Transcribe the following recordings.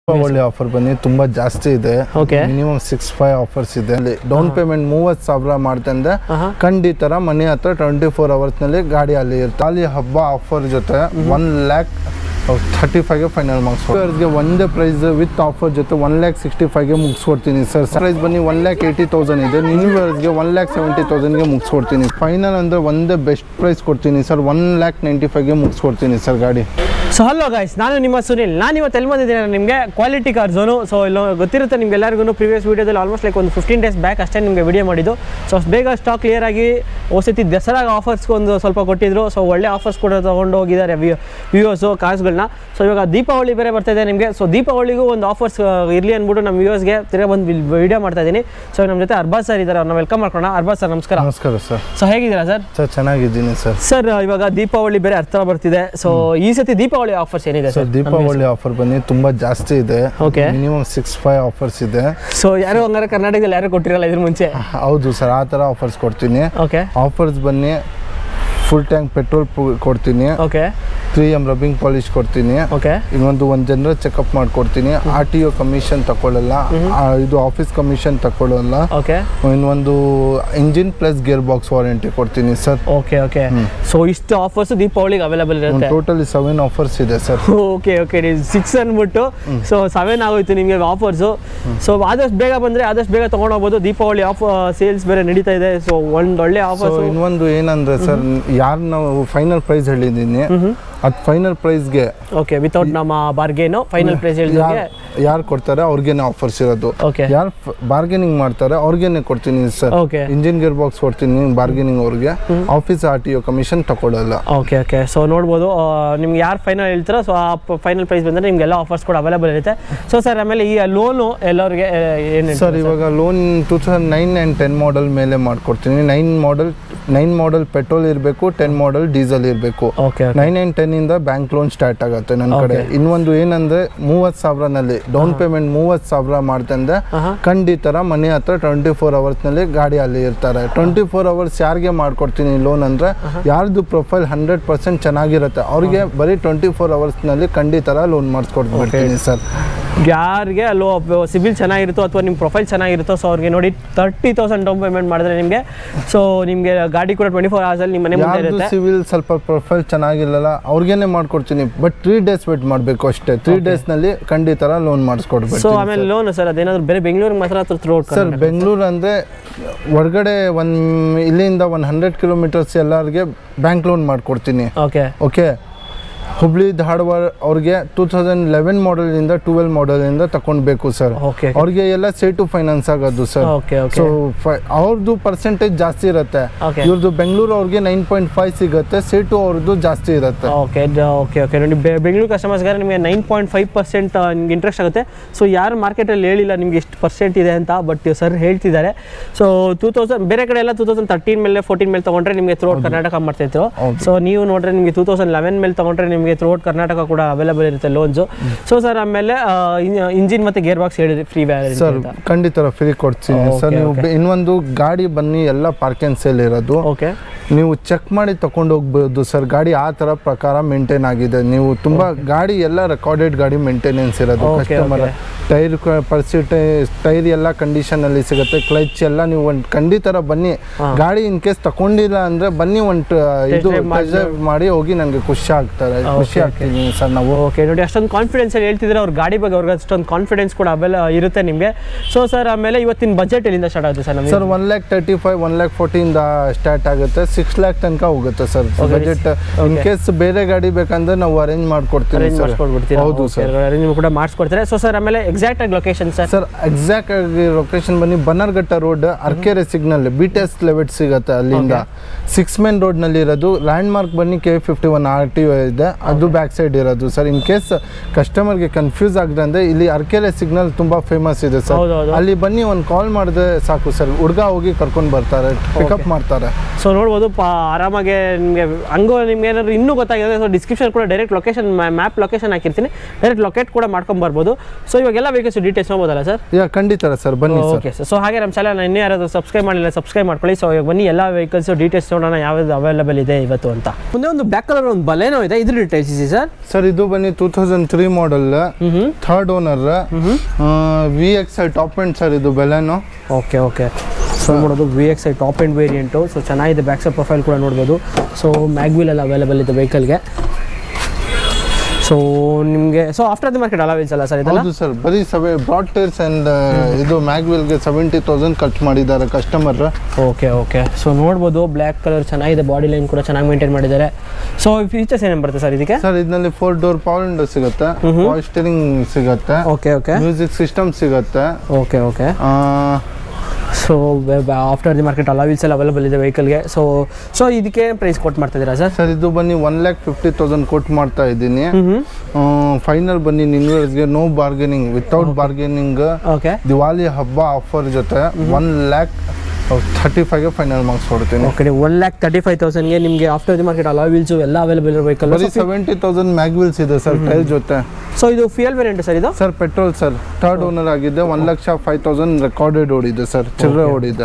Deepavali offer ಬನ್ನಿ ತುಂಬಾ ಜಾಸ್ತಿ ಇದೆ okay minimum six five offers ಇದೆ ಅಲ್ಲಿ ಡೌನ್ ಪೇಮೆಂಟ್ ಮೂವತ್ತು ಸಾವಿರ ಮಾಡ್ತಂದ್ರೆ ಆಹಾ. ಖಂಡಿತರ ಮನೆ ಹತ್ರ ಟ್ವೆಂಟಿ ಫೋರ್ ಅವರ್ಸ್ ನಲ್ಲಿ ಗಾಡಿ ಅಲ್ಲಿ ಇರುತ್ತೆ ಅಲ್ಲಿ ಹಬ್ಬ ಆಫರ್ ಜೊತೆ ಒನ್ ಲ್ಯಾಕ್ ಥರ್ಟಿ ಫೈವ್ಗೆ ಫೈನಲ್ ಮಾಡಿಸ್ಕೊಡ್ಗೆ ಒಂದೇ ಪ್ರೈಸ್ ವಿತ್ ಆಫರ್ ಜೊತೆ ಒನ್ ಲ್ಯಾಕ್ ಸಿಕ್ಸ್ಟಿ ಫೈವ್ಗೆ ಮುಗಿಸ್ಕೊಡ್ತೀನಿ ಸರ್ ಪ್ರೈಸ್ ಬನ್ನಿ ಒನ್ ಲ್ಯಾಕ್ ಏಯ್ಟಿ ತೌಸಂಡ್ ಇದೆ ನ್ಯೂ ಒನ್ ಲ್ಯಾಕ್ ಸೆವೆಂಟಿ ತೌಸಂಡ್ಗೆ ಮುಗಿಸ್ಕೊಡ್ತೀನಿ ಫೈನಲ್ ಅಂದರೆ ಒಂದೇ ಬೆಸ್ಟ್ ಪ್ರೈಸ್ ಕೊಡ್ತೀನಿ ಸರ್ ಒನ್ ಲ್ಯಾಕ್ ನೈಂಟಿ ಫೈವ್ಗೆ ಮುಗಿಸ್ಕೊಡ್ತೀನಿ ಸರ್ ಗಾಡಿ ಸೊ ಹಲೋ ಗೈಸ್ ನಾನು ನಿಮ್ಮ ಸುನಿಲ್ ನಾನು ಇವತ್ತು ಎಲ್ಲಿ ಬಂದಿದ್ದೀನಿ ನಿಮಗೆ ಕ್ವಾಲಿಟಿ ಕಾರ್ ಝೋನು ಸೊ ಇಲ್ಲ ಗೊತ್ತಿರುತ್ತೆ ನಿಮ್ಗೆ ಎಲ್ಲರಿಗೂ ಪ್ರೀವಿಯಸ್ ವೀಡಿಯೋದಲ್ಲಿ ಆಲ್ಮೋಸ್ಟ್ ಲೈಕ್ ಒಂದು ಫಿಫ್ಟೀನ್ ಡೇಸ್ ಬ್ಯಾಕ್ ಅಷ್ಟೇ ನಿಮಗೆ ವಿಡಿಯೋ ಮಾಡಿದ್ದು ಸೊ ಬೇಗ ಸ್ಟಾಕ್ ಕ್ಲಿಯರ್ ಆಗಿ ಹೊಸತಿ ದಸರಾಗ ಆಫರ್ಸ್ ಒಂದು ಸ್ವಲ್ಪ ಕೊಟ್ಟಿದ್ರು ಸೊ ಒಳ್ಳೆ ಆಫರ್ಸ್ ಕೂಡ ತೊಗೊಂಡು ಹೋಗಿದ್ದಾರೆ ವ್ಯೂವರ್ಸು ಕಾರ್ಸ್ಗಳನ್ನ ಸೊ ಇವಾಗ ದೀಪಾವಳಿ ಬೇರೆ ಬರ್ತಾ ಇದೆ ನಿಮಗೆ ಸೊ ದೀಪಾವಳಿಗೂ ಒಂದು ಆಫರ್ಸ್ ಇರಲಿ ಅಂದ್ಬಿಟ್ಟು ನಮ್ಮ ವ್ಯೂವರ್ಸ್ಗೆ ತಿರ್ಗಾ ಬಂದು ವಿಡಿಯೋ ಮಾಡ್ತಾ ಇದ್ದೀನಿ ಸೊ ನಮ್ಮ ಜೊತೆ ಅರ್ಬಾಜ್ ಸರ್ ಇದ್ದಾರೆ ಅವ್ರನ್ನ ವೆಲ್ಕಮ್ ಮಾಡ್ಕೊಳ್ಳೋಣ ಅರ್ಬಾಜ್ ಸರ್ ನಮಸ್ಕಾರ ನಮಸ್ಕಾರ ಸರ್ ಸೊ ಹೇಗಿದ್ದೀರಾ ಸರ್ ಸರ್ ಚೆನ್ನಾಗಿದ್ದೀನಿ ಸರ್ ಸರ್ ಇವಾಗ ದೀಪಾವಳಿ ಬೇರೆ ಹತ್ರ ಬರ್ತಿದೆ ಸೊ ಈ ಸತಿ ದೀಪಾವಳಿ ಆಫರ್ಸ್ ಏನಿದೆ ಸರ್ ಸರ್ ದೀಪಾವಳಿ ಆಫರ್ ಬನ್ನಿ ತುಂಬಾ ಜಾಸ್ತಿ ಇದೆ Okay. Minimum six five offers ಇದೆ ಸೊ ಯಾರು ಹಂಗಾರೆ ಕರ್ನಾಟಕದಲ್ಲಿ ಯಾರು ಕೊಟ್ಟಿರಲ್ಲ ಇದ್ರ ಮುಂಚೆ ಹೌದು ಸರ್ ಆ ಥರ ಆಫರ್ಸ್ ಕೊಡ್ತೀನಿ ಓಕೆ ಆಫರ್ಸ್ ಬನ್ನಿ ಫುಲ್ ಟ್ಯಾಂಕ್ ಪೆಟ್ರೋಲ್ ಕೊಡ್ತೀನಿ okay three M rubbing polish ಕೊಡ್ತೀನಿ ಓಕೆ ಇನ್ನೊಂದು ಒಂದು ಜನರಲ್ ಚೆಕಪ್ ಮಾಡ್ಕೊಡ್ತೀನಿ ಆರ್ ಟಿ ಒ ಕಮಿಷನ್ ತಗೊಳ್ಳಲ್ಲ ಆ, ಇದು ಆಫೀಸ್ ಕಮಿಷನ್ ತಗೊಳ್ಳಲ್ಲ ಓಕೆ ಇನ್ನೊಂದು engine plus gear box warranty ಕೊಡ್ತೀನಿ ಸರ್ ಓಕೆ ಓಕೆ ಸೊ ಇಷ್ಟು ಆಫರ್ಸ್ ದೀಪಾವಳಿಗೆ ಅವೈಲೇಬಲ್ ಇರುತ್ತೆ ಟೋಟಲಿ ಸೆವೆನ್ ಆಫರ್ಸ್ ಇದೆ ಸರ್ ಓಕೆ ಓಕೆ ನೀವು ಸಿಕ್ಸ್ ಅಂದ್ಬಿಟ್ಟು ಸೊ ಸೆವೆನ್ ಆಗೋಯ್ತು ನಿಮಗೆ ಆಫರ್ಸು ಸೊ ಆದಷ್ಟು ಬೇಗ ಬಂದರೆ ಆದಷ್ಟು ಬೇಗ ತೊಗೊಂಡೋಗ್ಬೋದು ದೀಪಾವಳಿ ಆಫ್ ಸೇಲ್ಸ್ ಬೇರೆ ನಡೀತಾ ಇದೆ ಸೊ ಒಂದು ಒಳ್ಳೆ ಸೊ ಆಫರ್ಸ್ ಇನ್ನೊಂದು ಏನಂದ್ರೆ ಸರ್ ಯಾರು ನಾವು ಫೈನಲ್ ಪ್ರೈಸ್ ಹೇಳಿದ್ದೀನಿ ಅದು ಫೈನಲ್ ಪ್ರೈಸ್ಗೆ ಓಕೆ ವಿತೌಟ್ ನಮ್ಮ ಬಾರ್ಗೇನು ಫೈನಲ್ ಪ್ರೈಸ್ ಹೇಳಿದಂಗೆ ಯಾರು ಕೊಡ್ತಾರೆ ಅವ್ರಿಗೇನೆ ಆಫರ್ಸ್ ಇರೋದು ಓಕೆ ಯಾರು ಬಾರ್ಗೇನಿಂಗ್ ಮಾಡ್ತಾರೆ ಅವ್ರಿಗೇನೆ ಕೊಡ್ತೀನಿ sir okay engine gear box ಕೊಡ್ತೀನಿ ಬಾರ್ಗೇನಿಂಗ್ ಅವ್ರಿಗೆ office R T O commission ತಗೊಳ್ಳಲ್ಲ ಓಕೆ ಓಕೆ ಸೊ ನೋಡ್ಬೋದು ಆ, ನಿಮ್ಗೆ ಯಾರು ಫೈನಲ್ ಹೇಳ್ತಾರೋ ಸೊ ಆ ಫೈನಲ್ ಪ್ರೈಸ್ ಬಂದರೆ ನಿಮಗೆಲ್ಲ ಆಫರ್ಸ್ ಕೂಡ ಅವೈಲೇಬಲ್ ಇರುತ್ತೆ ಸೊ ಸರ್ ಆಮೇಲೆ ಈ ಲೋನು ಎಲ್ಲರಿಗೆ ಏನು ಸರ್ ಇವಾಗ loan two thousand nine and ten model ಮೇಲೆ ಮಾಡ್ಕೊಡ್ತೀನಿ nine model nine model petrol ಇರಬೇಕು ಟೆನ್ ಮಾಡೆಲ್ ಡೀಸೆಲ್ ಇರಬೇಕು ಓಕೆ ನೈನ್ ಆ್ಯಂಡ್ ಟೆನ್ ಇಂದ ಬ್ಯಾಂಕ್ ಲೋನ್ ಸ್ಟಾರ್ಟ್ ಆಗುತ್ತೆ ನನ್ನ ಕಡೆ ಇನ್ನೊಂದು ಏನಂದ್ರೆ ಮೂವತ್ತು ಸಾವಿರನಲ್ಲಿ ಡೌನ್ ಪೇಮೆಂಟ್ ಮೂವತ್ತು ಸಾವಿರ ಮಾಡ್ತಂದ್ರೆ ಆಹಾ. ಖಂಡಿತರ ಮನೆ ಹತ್ರ ಟ್ವೆಂಟಿ ಫೋರ್ ಅವರ್ಸ್ನಲ್ಲಿ ಗಾಡಿ ಅಲ್ಲಿ ಇರ್ತಾರೆ ಟ್ವೆಂಟಿ ಫೋರ್ ಅವರ್ಸ್ ಯಾರಿಗೆ ಮಾಡ್ಕೊಡ್ತೀನಿ ಲೋನ್ ಅಂದ್ರೆ ಯಾರ್ದು ಪ್ರೊಫೈಲ್ ಹಂಡ್ರೆಡ್ ಪರ್ಸೆಂಟ್ ಚೆನ್ನಾಗಿರುತ್ತೆ ಅವ್ರಿಗೆ ಬರೀ ಟ್ವೆಂಟಿ ಫೋರ್ ಅವರ್ಸ್ನಲ್ಲಿ ಖಂಡಿತರ ಲೋನ್ ಮಾಡಿಸ್ಕೊಡ್ಬಿಡ್ತೀನಿ ಸರ್ ಯಾರಿಗೆ ಲೋ ಸಿಬಿಲ್ ಚೆನ್ನಾಗಿರುತ್ತೋ ಅಥವಾ ನಿಮ್ಮ ಪ್ರೊಫೈಲ್ ಚೆನ್ನಾಗಿರುತ್ತೋ ಸೊ ಅವ್ರಿಗೆ ನೋಡಿ ತರ್ಟಿ ತೌಸಂಡ್ ಡೌನ್ ಪೇಮೆಂಟ್ ಮಾಡಿದ್ರೆ ನಿಮಗೆ ಸೊ ನಿಮಗೆ ಗಾಡಿ ಕೂಡ ಟ್ವೆಂಟಿ ಫೋರ್ ಅವರ್ಸಲ್ಲಿ ನಿಮ್ಮ ಮನೆ ಮುಂದೆ ಯಾರ್ದು ಇರುತ್ತೆ ಸಿವಿಲ್ ಸ್ವಲ್ಪ ಪ್ರೊಫೈಲ್ ಚೆನ್ನಾಗಿಲ್ಲಲ್ಲ ಅವ್ರಿಗೇನೆ ಮಾಡ್ಕೊಡ್ತೀನಿ ಬಟ್ ತ್ರೀ ಡೇಸ್ ವೇಟ್ ಮಾಡಬೇಕು ಅಷ್ಟೇ ತ್ರೀ ಡೇಸ್ನಲ್ಲಿ ಖಂಡಿತರ ಲೋನ್ ಸೊ ಮಾಡಿಸ್ಕೊಡ್ಬೇಕು ಆಮೇಲೆ ಲೋನ್ ಸರ್ ಅದೇನಾದ್ರು ಬೇರೆ ಬೆಂಗಳೂರಿಗೆ ಮಾತ್ರ ಥ್ರೂ ಸರ್ ಬೆಂಗಳೂರು ಅಂದರೆ ಹೊರಗಡೆ ಒಂದು ಇಲ್ಲಿಂದ ಒಂದು ಹಂಡ್ರೆಡ್ ಕಿಲೋಮೀಟರ್ಸ್ ಎಲ್ಲರಿಗೆ ಬ್ಯಾಂಕ್ ಲೋನ್ ಮಾಡಿಕೊಡ್ತೀನಿ ಓಕೆ ಓಕೆ ಹುಬ್ಳಿ ಧಾರವಾಡ ಅವ್ರಿಗೆ ಟೂ ತೌಸಂಡ್ ಲೆವೆನ್ ಮಾಡೆಲಿಂದ ಟ್ವೆಲ್ ಮಾಡೆಲಿಂದ ತಗೊಳ್ಬೇಕು ಸರ್ ಓಕೆ ಅವ್ರಿಗೆ ಎಲ್ಲ ಸೇ ಟು ಫೈನಾನ್ಸ್ ಆಗೋದು ಸರ್ ಓಕೆ ಓಕೆ ಸೊ ಅವ್ರದ್ದು ಪರ್ಸೆಂಟೇಜ್ ಜಾಸ್ತಿ ಇರುತ್ತೆ Okay. ಇವ್ರದ್ದು ಬೆಂಗಳೂರು ಅವ್ರಿಗೆ ನೈನ್ ಪಾಯಿಂಟ್ ಫೈವ್ ಸಿಗುತ್ತೆ ಸೇ ಟು ಅವ್ರದ್ದು ಜಾಸ್ತಿ ಇರುತ್ತೆ ಓಕೆ ಓಕೆ ಓಕೆ ನೋಡಿ ಬೆ- ಬೆಂಗಳೂರು ಕಸ್ಟಮರ್ಸ್ಗಾದ್ರೆ ನಿಮಗೆ ನೈನ್ ಪಾಯಿಂಟ್ ಫೈವ್ ಪರ್ಸೆಂಟ್ ನಿಮ್ಗೆ ಇಂಟ್ರೆಸ್ಟ್ ಆಗುತ್ತೆ ಸೊ ಯಾರು ಮಾರ್ಕೆಟಲ್ಲಿ ಹೇಳಿಲ್ಲ ನಿಮ್ಗೆ ಎಷ್ಟು ಪರ್ಸೆಂಟ್ ಇದೆ ಅಂತ ಬಟ್ ಸರ್ ಹೇಳ್ತಿದ್ದಾರೆ ಸೊ ಟೂ ತೌಸಂಡ್ ಬೇರೆ ಕಡೆ ಎಲ್ಲ ಟೂ ತೌಸಂಡ್ ತರ್ಟೀನ್ ಮೇಲೆ ಫೋರ್ಟೀನ್ ಮೇಲೆ ತೊಗೊಂಡ್ರೆ ನಿಮಗೆ ಥ್ರೂಔಟ್ ಕರ್ನಾಟಕ ಮಾಡ್ತಾಯಿದ್ರು ಹೌದು. ಸೊ ನೀವು ನೋಡ್ರೆ ನಿಮಗೆ ಟೂ ತೌಸಂಡ್ ಲೆವೆನ್ ಮೇಲೆ ತೊಗೊಂಡ್ರೆ ನಿಮಗೆ ಥ್ರೂಔಟ್ ಕರ್ನಾಟಕ ಕೂಡ ಅವೈಲೇಬಲ್ ಇರುತ್ತೆ ಲೋನ್ಸು ಸೊ ಸರ್ ಆಮೇಲೆ ಇಂಜಿನ್ ಮತ್ತು ಗೇರ್ ಬಾಕ್ಸ್ ಹೇಳಿದ್ರಿ ಫ್ರೀ ವ್ಯಾಲಿಟಿ ಸರ್ ಅಂತ ಖಂಡಿತ ಫ್ರೀ ಕೊಡ್ತೀನಿ ಸರ್ Okay, ನೀವು okay. ಬೆ- ಇನ್ನೊಂದು ಗಾಡಿ ಬನ್ನಿ ಎಲ್ಲ ಪಾರ್ಕ್ ಆ್ಯಂಡ್ ಸೇಲ್ ಇರೋದು ಓಕೆ ನೀವು ಚೆಕ್ ಮಾಡಿ ತಗೊಂಡು ಹೋಗ್ಬೋದು ಸರ್ ಗಾಡಿ ಆ ಥರ ಪ್ರಕಾರ ಮೇಂಟೈನ್ ಆಗಿದೆ ನೀವು ತುಂಬ ಗಾಡಿ ಎಲ್ಲ ರೆಕಾರ್ಡೆಡ್ ಗಾಡಿ ಮೇಂಟೆನೆನ್ಸ್ ಇರೋದು Okay, ಕಸ್ಟಮರ್ okay. ಟೈರ್ ಪರ್ಸಿಟ್ ಟೈರ್ ಎಲ್ಲ ಕಂಡೀಷನಲ್ಲಿ ಸಿಗುತ್ತೆ ಕ್ಲಚ್ ಎಲ್ಲ ನೀವು ಒಂದು ಖಂಡಿತರ ಬನ್ನಿ ಗಾಡಿ ಇನ್ ಕೇಸ್ ತಗೊಂಡಿಲ್ಲ ಅಂದರೆ ಬನ್ನಿ ಒಂದು ಇದು drive ಮಾಡಿ- test drive ಮಾಡಿ ಹೋಗಿ ನನಗೆ ಖುಷಿ ಆಗ್ತಾರೆ ಖುಷಿ okay. ಆಗ್ತೀನಿ ಸರ್ ನಾವು ಓಕೆ ನೋಡಿ ಅಷ್ಟೊಂದು ಕಾನ್ಫಿಡೆನ್ಸ್ ಅಲ್ಲಿ ಹೇಳ್ತಿದ್ರೆ ಅವ್ರ ಗಾಡಿ ಬಗ್ಗೆ ಅವ್ರಿಗೆ ಅಷ್ಟೊಂದು ಕಾನ್ಫಿಡೆನ್ಸ್ ಕೂಡ ಅವೆಲ್ಲ ಇರುತ್ತೆ ನಿಮಗೆ ಸೊ ಸರ್ ಆಮೇಲೆ ಇವತ್ತಿನ ಬಜೆಟ್ ಎಲ್ಲಿಂದ ಸ್ಟಾರ್ಟ್ ಆಗುತ್ತೆ ಸರ್ ನಮಗೆ sir one lakh thirty five one lakh ಫೋರ್ಟಿಂದ ಸ್ಟಾರ್ಟ್ ಆಗುತ್ತೆ ಸಿಕ್ಸ್ ಲ್ಯಾಕ್ ತನಕ ಹೋಗುತ್ತೆ sir Okay. Budget in case ಬೇರೆ ಗಾಡಿ ಬೇಕಂದ್ರೆ ನಾವು ಅರೇಂಜ್ ಮಾಡ್ಕೊಡ್ತೀವಿ ಅರೇಂಜ್ ಸರ್ ಮಾಡಿಸ್ಕೊಡ್ಬಿಡ್ತೀರಾ ಹೌದು ಸರ್ ಅರೇಂಜ್ ಕೂಡ ಮಾಡಿಸ್ಕೊಡ್ತಾರೆ ಸೊ ಸರ್ ಆಮೇಲೆ ಎಕ್ಸಾಕ್ಟ್ ಆಗಿ ಲೊಕೇಶನ್ ಸರ್ ಸರ್ ಎಕ್ಸಾಕ್ಟ್ ಆಗಿ ಲೊಕೇಶನ್ ಬನ್ನಿ Bannerghatta road Arekere signal B T S ಲೆವೆಟ್ ಸಿಗುತ್ತೆ ಅಲ್ಲಿಂದ ಸಿಕ್ಸ್ ಮೇನ್ ರೋಡ್ ನಲ್ಲಿ ಇರೋದು ಲ್ಯಾಂಡ್ ಮಾರ್ಕ್ ಬನ್ನಿ K fifty one R T ಇದೆ ಅದು ಬ್ಯಾಕ್ ಸೈಡ್ ಇರೋದು ಸರ್ ಇನ್ ಕೇಸ್ ಕಸ್ಟಮರ್ಗೆ ಕನ್ಫ್ಯೂಸ್ ಆಗಿದೆ ಅಂದ್ರೆ ಇಲ್ಲಿ ಅರ್ಕೆರೆ ಸಿಗ್ನಲ್ ತುಂಬಾ ಫೇಮಸ್ ಇದೆ ಸರ್ ಹೌದು, ಹೌದು. ಅಲ್ಲಿ ಬನ್ನಿ ಒಂದು ಕಾಲ್ ಮಾಡಿದ್ರೆ ಸಾಕು ಸರ್ ಹುಡುಗ ಹೋಗಿ ಕರ್ಕೊಂಡು ಬರ್ತಾರೆ ಪಿಕಪ್ ಮಾಡ್ತಾರೆ ಸೊ ನೋಡ್ಬೋದು ಪಾ ಆರಾಮಾಗಿ ನಿಮಗೆ ಹಂಗೋ ನಿಮ್ಗೆ ಏನಾದ್ರು ಇನ್ನೂ ಗೊತ್ತಾಗಿದೆ ಸೊ ಡಿಸ್ಕ್ರಿಪ್ಷನ್ ಕೂಡ ಡೈರೆಕ್ಟ್ ಲೊಕೇಶನ್ ಮ್ಯಾಪ್ ಲೊಕೇಶನ್ ಹಾಕಿರ್ತೀನಿ ಡೈರೆಕ್ಟ್ ಲೊಕೇಟ್ ಕೂಡ ಮಾಡ್ಕೊಂಡು ಬರ್ಬೋದು ಸೊ ಇವಾಗೆಲ್ಲ ವೆಹಿಕಲ್ಸ್ ಡೀಟೇಲ್ಸ್ ನೋಡ್ಬೋದಲ್ಲ ಸರ್ ಯಾ ಖಂಡಿತ ಸರ್ ಬನ್ನಿ ಸರ್ ಓಕೆ ಸರ್ ಸೊ ಹಾಗೆ ನಮ್ಮ ಚಾನಲ್ ಇನ್ನೂ ಯಾರಾದರೂ ಸಬ್ಸ್ಕ್ರೈಬ್ ಮಾಡಿಲ್ಲ ಸಬ್ಸ್ಕ್ರೈಬ್ ಮಾಡ್ಕೊಳ್ಳಿ ಸೊ ಇವಾಗ ಬನ್ನಿ ಎಲ್ಲ ವೆಹಿಕಲ್ಸ್ ಡೀಟೇಲ್ಸ್ ನೋಡೋಣ ಯಾವ್ದು ಅವೈಲೇಬಲ್ ಇದೆ ಇವತ್ತು ಅಂತ ಮುಂದೆ ಒಂದು ಬ್ಲ್ಯಾಕ್ ಕಲರ್ ಒಂದು ಬಲೇನೋ ಇದೆ ಇದ್ರ ಡೀಟೇಲ್ಸ್ ಇದೆ ಸರ್ ಸರ್ ಇದು ಬನ್ನಿ ಟೂ ತೌಸಂಡ್ ತ್ರೀ ಮಾಡಲ್ ಹ್ಞೂ third owner V X I top end sir ಇದು ಬೆಲೆನು ಓಕೆ ಓಕೆ ಸೊ ನೋಡೋದು V X I top end variant so ಚೆನ್ನಾಗಿದೆ ಬ್ಯಾಕ್ ಸೈಡ್ ಪ್ರೊಫೈಲ್ ಕೂಡ ನೋಡ್ಬೋದು ಸೊ ಮ್ಯಾಗ್ವಿಲ್ ಎಲ್ಲ ಅವೈಲೇಬಲ್ ಇದೆ ವೆಹಿಕಲ್ಗೆ ಸೊ ನಿಮಗೆ so after the market alloy wheels ಅಲ್ಲ ಸರ್ ಇದೆಲ್ಲ ಹೌದು ಸರ್ ಬರೀ ಸೆವೆ ಬ್ರಾಡ್ ಟೈರ್ಸ್ ಅಂಡ್ ಇದು ಮ್ಯಾಗ್ವಿಲ್ಗೆ ಸೆವೆಂಟಿ ತೌಸಂಡ್ ಖರ್ಚು ಮಾಡಿದ್ದಾರೆ ಕಸ್ಟಮರ್ ಓಕೆ ಓಕೆ ಸೊ ನೋಡ್ಬೋದು ಬ್ಲ್ಯಾಕ್ ಕಲರ್ ಚೆನ್ನಾಗಿದೆ ಬಾಡಿ ಲೈನ್ ಕೂಡ ಚೆನ್ನಾಗಿ ಮೇಂಟೈನ್ ಮಾಡಿದ್ದಾರೆ ಸೊ ಫೀಚರ್ಸ್ ಏನೇನು ಬರುತ್ತೆ ಸರ್ ಇದಕ್ಕೆ ಸರ್ ಇದರಲ್ಲಿ ಫೋರ್ ಡೋರ್ ಪವರ್ ವಿಂಡೋ ಸಿಗುತ್ತೆ ಸ್ಟೀರಿಂಗ್ ಸಿಗುತ್ತೆ ಓಕೆ ಓಕೆ ಮ್ಯೂಸಿಕ್ ಸಿಸ್ಟಮ್ ಸಿಗುತ್ತೆ ಓಕೆ ಓಕೆ ಆ, so after the market alloy wheels ಎಲ್ಲ ಅವೈಲೇಬಲ್ ಇದೆ ವೆಹಿಕಲ್ಗೆ ಸೊ ಸೊ ಇದಕ್ಕೆ ಪ್ರೈಸ್ ಕೊಟ್ಟು ಮಾಡ್ತಿದ್ದೀರಾ ಸರ್ ಸರ್ ಇದು ಬನ್ನಿ ಒನ್ ಲ್ಯಾಕ್ ಫಿಫ್ಟಿ ತೌಸಂಡ್ ಕೊಟ್ಟು ಮಾಡ್ತಾ ಇದ್ದೀನಿ ಹ್ಞೂ ಫೈನಲ್ ಬನ್ನಿ ನಿನ್ವೇರ್ಸ್ಗೆ no bargaining without bargaining okay Diwali ಹಬ್ಬ ಆಫರ್ ಜೊತೆ ಒನ್ ಲ್ಯಾಕ್ ಥರ್ಟಿ ಫೈವ್ಗೆ ಫೈನಲ್ ಮಾರ್ಕ್ಸ್ ಕೊಡ್ತೀನಿ okay one lakh thirty five ತೌಸಂಡ್ಗೆ ನಿಮಗೆ ಆಫ್ಟರ್ ದಿ ಮಾರ್ಕೆಟ್ ಅಲಾವಿಲ್ಸು ಎಲ್ಲ ಅವೈಲೇಬಲ್ ಇರೋ ವೆಹಿಕಲ್ ಬರೀ ಸೆವೆಂಟಿ ತೌಸಂಡ್ ಮ್ಯಾಗ್ವಿಲ್ಸ್ ಇದೆ ಸರ್ ಟೈರ್ ಜೊತೆ ಸೊ ಇದು ಫ್ಯೂಯಲ್ ವೇರಿಯಂಟ್ ಸರ್ ಇದು sir petrol sir third owner ಆಗಿದೆ one lakh five thousand recorded ಓಡಿದೆ ಸರ್ ಚಿಲ್ಲರೆ ಓಡಿದೆ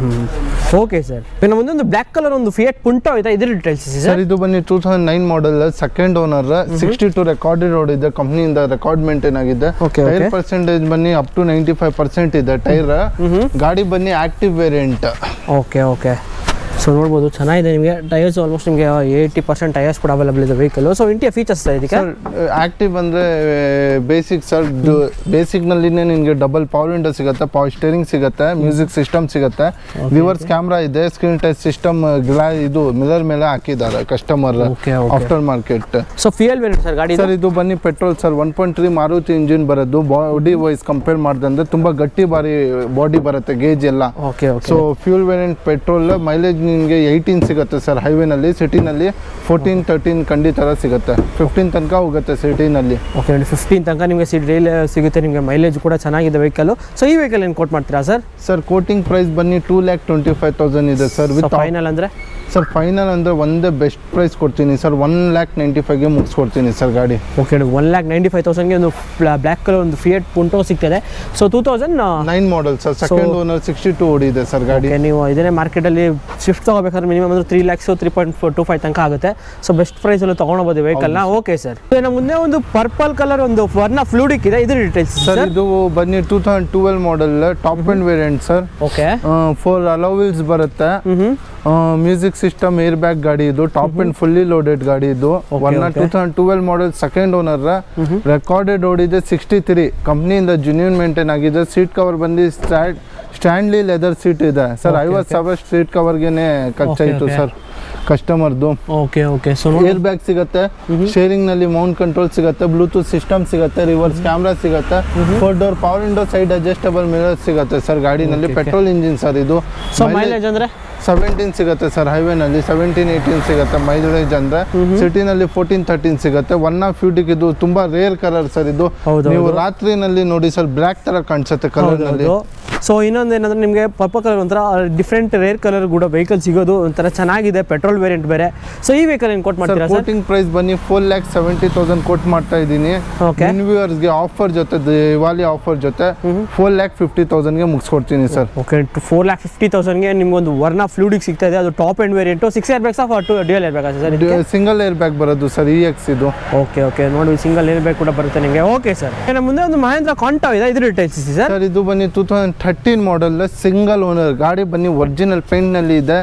ಓಕೆ ಸರ್ ಇನ್ನು ಮುಂದೊಂದು ಬ್ಲ್ಯಾಕ್ ಕಲರ್ ಒಂದು ಫಿಯಟ್ ಪುಂಟೋ ಇದೆ ಇದ್ರ ಡೀಟೇಲ್ಸ್ ಸರ್ ಸರ್ ಇದು ಬನ್ನಿ two thousand nine model second owner sixty two recorded ಓಡಿದೆ ಕಂಪ್ನಿಯಿಂದ ರೆಕಾರ್ಡ್ ಮೇಂಟೈನ್ ಆಗಿದೆ Okay, ಟೈರ್ okay. ಪರ್ಸೆಂಟೇಜ್ ಬನ್ನಿ up to ninety five percent ಇದೆ ಟೈರ್ ಗಾಡಿ ಬನ್ನಿ active variant okay okay so ನೋಡ್ಬೋದು ಚೆನ್ನಾಗಿದೆ ನಿಮಗೆ ಟೈರ್ಸ್ ಆಲ್ಮೋಸ್ಟ್ ನಿಮಗೆ ಏಯ್ಟಿ ಪರ್ಸೆಂಟ್ ಟೈರ್ಸ್ ಕೂಡ ಅವೈಲೇಬಲ್ ಇದೆ ವೆಹಿಕಲ್ ಸೊ ಇಂಟಿಯ ಫೀಚರ್ಸ್ ಇದೆ ಇದಕ್ಕೆ ಸರ್ ಆಕ್ಟಿವ್ ಅಂದ್ರೆ ಬೇಸಿಕ್ ಸರ್ ಬೇಸಿಕ್ ನಲ್ಲಿನೇ ನಿಮಗೆ ಡಬಲ್ ಪವರ್ ವಿಂಡೋ ಸಿಗುತ್ತೆ ಪವರ್ ಸ್ಟೇರಿಂಗ್ ಸಿಗುತ್ತೆ ಮ್ಯೂಸಿಕ್ ಸಿಸ್ಟಮ್ ಸಿಗುತ್ತೆ ರಿವರ್ಸ್ ಕ್ಯಾಮ್ರಾ ಇದೆ ಸ್ಕ್ರೀನ್ ಟಚ್ ಸಿಸ್ಟಮ್ ಗ್ಲಾ ಇದು ಮಿರರ್ ಮೇಲೆ ಹಾಕಿದ್ದಾರೆ customer Okay, okay. Aftermarket so fuel variant sir ಗಾಡಿ ಸರ್ ಇದು ಬನ್ನಿ petrol sir one point three Maruti engine ಬರೋದು ಬಾಡಿ ವೈಸ್ ಕಂಪೇರ್ ಮಾಡಿದಂದ್ರೆ ತುಂಬಾ ಗಟ್ಟಿ ಬಾರಿ ಬಾಡಿ ಬರುತ್ತೆ ಗೇಜ್ ಎಲ್ಲ okay okay so fuel variant petrol mileage ನಿಮಗೆ ಏಯ್ಟೀನ್ ಸಿಗುತ್ತೆ ಸರ್ ಹೈವೇನಲ್ಲಿ ಸಿಟಿನಲ್ಲಿ ಫೋರ್ಟೀನ್ ತರ್ಟೀನ್ ಖಂಡಿತ ಸಿಗುತ್ತೆ ಫಿಫ್ಟೀನ್ ತನಕ ಹೋಗುತ್ತೆ ಸಿಟಿನಲ್ಲಿ ಓಕೆ ನೋಡಿ ಫಿಫ್ಟೀನ್ ತನಕ ನಿಮಗೆ ಸೀಟ್ ರೈಲ್ ಸಿಗುತ್ತೆ ನಿಮಗೆ ಮೈಲೇಜ್ ಕೂಡ ಚೆನ್ನಾಗಿದೆ ವೆಹಿಕಲ್ ಸೊ ಈ ವೆಹಿಕಲ್ ಏನು ಕೊಟ್ಟು ಮಾಡ್ತೀರಾ ಸರ್ ಸರ್ ಕೋಟಿಂಗ್ ಪ್ರೈಸ್ ಬನ್ನಿ two lakh twenty five thousand ಇದೆ ಸರ್ ವಿತ್ ಫೈನಲ್ ಅಂದರೆ ಸರ್ ಫೈನಲ್ ಅಂದರೆ ಒಂದೇ ಬೆಸ್ಟ್ ಪ್ರೈಸ್ ಕೊಡ್ತೀನಿ ಸರ್ ಒನ್ ಲ್ಯಾಕ್ ನೈಂಟಿ ಫೈವ್ಗೆ ಮುಗಿಸ್ಕೊಡ್ತೀನಿ ಸರ್ ಗಾಡಿ okay one lakh ninety five ತೌಸಂಡ್ಗೆ ಒಂದು ಬ್ಲ್ಯಾಕ್ ಕಲರ್ ಒಂದು ಫಿಯಟ್ ಪುಂಟೋ ಸಿಗ್ತದೆ so two thousand nine model sir second owner sixty two ಓಡಿದೆ ಸರ್ ಗಾಡಿ ಓಕೆ ನೀವು ಇದನ್ನೇ ಮಾರ್ಕೆಟಲ್ಲಿ ಶಿಫ್ಟ್ ತೊಗೋಬೇಕಾದ್ರೆ ಮಿನಿಮಮ್ ಅಂದ್ರೆ three lakhs three point four to five ತನಕ ಆಗುತ್ತೆ ಸೊ ಬೆಸ್ಟ್ ಪ್ರೈಸಲ್ಲಿ ತೊಗೊಂಡೋಗ್ಬೋದು ವೆಹಿಕಲ್ನ ಓಕೆ ಸರ್ ನಮ್ಮ ಮುಂದೆ ಒಂದು ಪರ್ಪಲ್ ಕಲರ್ ಒಂದು ವರ್ಣ ಫ್ಲೂಡಿಕ್ ಇದೆ ಇದ್ರ ಡೀಟೇಲ್ಸ್ ಸರ್ ಸರ್ ಇದು ಬನ್ನಿ two thousand twelve model top end variant sir okay four alloy wheels ಬರುತ್ತೆ ಹ್ಞೂ ಮ್ಯೂಸಿಕ್ ಸಿಸ್ಟಮ್ ಏರ್ ಬ್ಯಾಗ್ ಗಾಡಿ ಇದು ಟಾಪ್ ಅಂಡ್ ಫುಲ್ಲಿ ಲೋಡೆಡ್ ಗಾಡಿ ಇದು one okay. Two thousand twelve model second owner recorded ಓಡಿದೆ sixty three ಕಂಪ್ನಿಯಿಂದ ಜುನ್ಯೂನ್ ಮೇಂಟೈನ್ ಆಗಿದೆ seat cover ಬಂದು ಸ್ಟ್ಯಾಂಡ್ ಸ್ಟ್ಯಾಂಡ್ಲಿ ಲೆದರ್ ಸೀಟ್ ಇದೆ ಸರ್ Okay, ಐವತ್ತು ಸಾವಿರ ಸೀಟ್ ಕವರ್ಗೆನೆ ಖರ್ಚಾಯಿತು okay. ಸರ್ ಕಸ್ಟಮರ್ದು okay okay so air bag ಸಿಗುತ್ತೆ ಶೇರಿಂಗ್ ನಲ್ಲಿ ಮೌಂಟ್ ಕಂಟ್ರೋಲ್ ಸಿಗುತ್ತೆ ಬ್ಲೂಟೂತ್ ಸಿಸ್ಟಮ್ ಸಿಗುತ್ತೆ ರಿವರ್ಸ್ ಕ್ಯಾಮ್ರಾ ಸಿಗುತ್ತೆ four door power window side adjustable mirror ಸಿಗುತ್ತೆ ಸರ್ ಗಾಡಿನಲ್ಲಿ Okay, okay. Petrol engine sir ಇದು ಸೊ ಮೈಲೇಜ್ ಅಂದರೆ ಸೆವೆಂಟೀನ್ ಸಿಗುತ್ತೆ ಸರ್ ಹೈವೇನಲ್ಲಿ ಸೆವೆಂಟೀನ್ ಏಯ್ಟೀನ್ ಸಿಗುತ್ತೆ ಮೈಲೇಜ್ ಅಂದ್ರೆ ಸಿಟಿನಲ್ಲಿ ಫೋರ್ಟೀನ್ ತರ್ಟೀನ್ ಸಿಗುತ್ತೆ ಒನ್ ಆಫ್ ಫ್ಯೂಟಿಕ್ ಇದು ತುಂಬಾ ರೇರ್ ಕಲರ್ ಸರ್ ಇದು ಹೌದು, ನೀವು ಹೌದು. ರಾತ್ರಿನಲ್ಲಿ ನೋಡಿ ಸರ್ ಬ್ಲ್ಯಾಕ್ ತರ ಕಾಣಿಸುತ್ತೆ ಕಲರ್ ನಲ್ಲಿ ಸೊ ಇನ್ನೊಂದು ಏನಂದ್ರೆ ನಿಮಗೆ ಪರ್ಪಲ್ ಕಲರ್ ಒಂಥರ ಡಿಫ್ರೆಂಟ್ ರೇರ್ ಕಲರ್ ಕೂಡ ವೆಹಿಕಲ್ ಸಿಗೋದು ಒಂಥರ ಚೆನ್ನಾಗಿದೆ ಪೆಟ್ರೋಲ್ ವೇರಿಯಂಟ್ ಬೇರೆ ಸೊ ಈ ವೆಹಿಕಲ್ ಏನು ಕೊಟ್ಟು ಸರ್ ಮಾಡ್ತೀರಾ ಸರ್ ಕೋಟಿಂಗ್ ಪ್ರೈಸ್ ಬನ್ನಿ ಫೋರ್ ಲ್ಯಾಕ್ ಸೆವೆಂಟಿ ತೌಸಂಡ್ ಕೊಟ್ಟು ಮಾಡ್ತಾ ಇದ್ದೀನಿ Okay. ಗೆ ಆಫರ್ ಜೊತೆ ದಿವಾಲಿ ಆಫರ್ ಜೊತೆ ಫೋರ್ ಲ್ಯಾಕ್ ಫಿಫ್ಟಿ ತೌಸಂಡ್ಗೆ ಮುಗಿಸ್ಕೊಡ್ತೀನಿ sir okay four lakh fifty ತೌಸಂಡ್ಗೆ ನಿಮ್ಗೊಂದು ವರ್ಣ ಫ್ಲೂಡಿಗೆ ಸಿಗ್ತಾ ಇದೆ ಅದು top end variant six airbags of two dual air bag sir ಇದಕ್ಕೆ ಸಿಂಗಲ್ ಏರ್ ಬ್ಯಾಗ್ ಬರೋದು ಸರ್ ಇ ಎಕ್ಸ್ ಇದು ಓಕೆ ಓಕೆ ನೋಡಿ ಸಿಂಗಲ್ ಏರ್ ಬ್ಯಾಗ್ ಕೂಡ ಬರುತ್ತೆ ನಿಮಗೆ ಓಕೆ ಸರ್ ನಮ್ಮ ಮುಂದೆ ಒಂದು ಮಹೇಂದ್ರ ಕಾಂಟೋ ಇದೆ ಇದ್ರ ಡೀಟೇಲ್ಸ್ ಇದೆ ಸರ್ ಸರ್ ಇದು ಬನ್ನಿ two thousand thirteen model single owner ಗಾಡಿ ಬನ್ನಿ ಒರಿಜಿನಲ್ ಪೇಂಟ್ ನಲ್ಲಿ ಇದೆ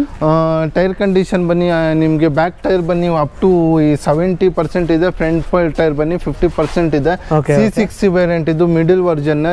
ಟೈರ್ ಕಂಡೀಷನ್ ಬನ್ನಿ ಆ, ನಿಮ್ಗೆ ಬ್ಯಾಕ್ ಟೈರ್ ಬನ್ನಿ ಅಪ್ ಟು ಈ ಸೆವೆಂಟಿ ಪರ್ಸೆಂಟ್ ಇದೆ ಫ್ರಂಟ್ ಟೈರ್ ಬನ್ನಿ ಫಿಫ್ಟಿ ಪರ್ಸೆಂಟ್ ಇದೆ Okay, ಸಿ okay. ಸಿಕ್ಸ್ಟಿ ವೇರಿಯಂಟ್ ಇದು ಮಿಡಿಲ್ ವರ್ಜನ್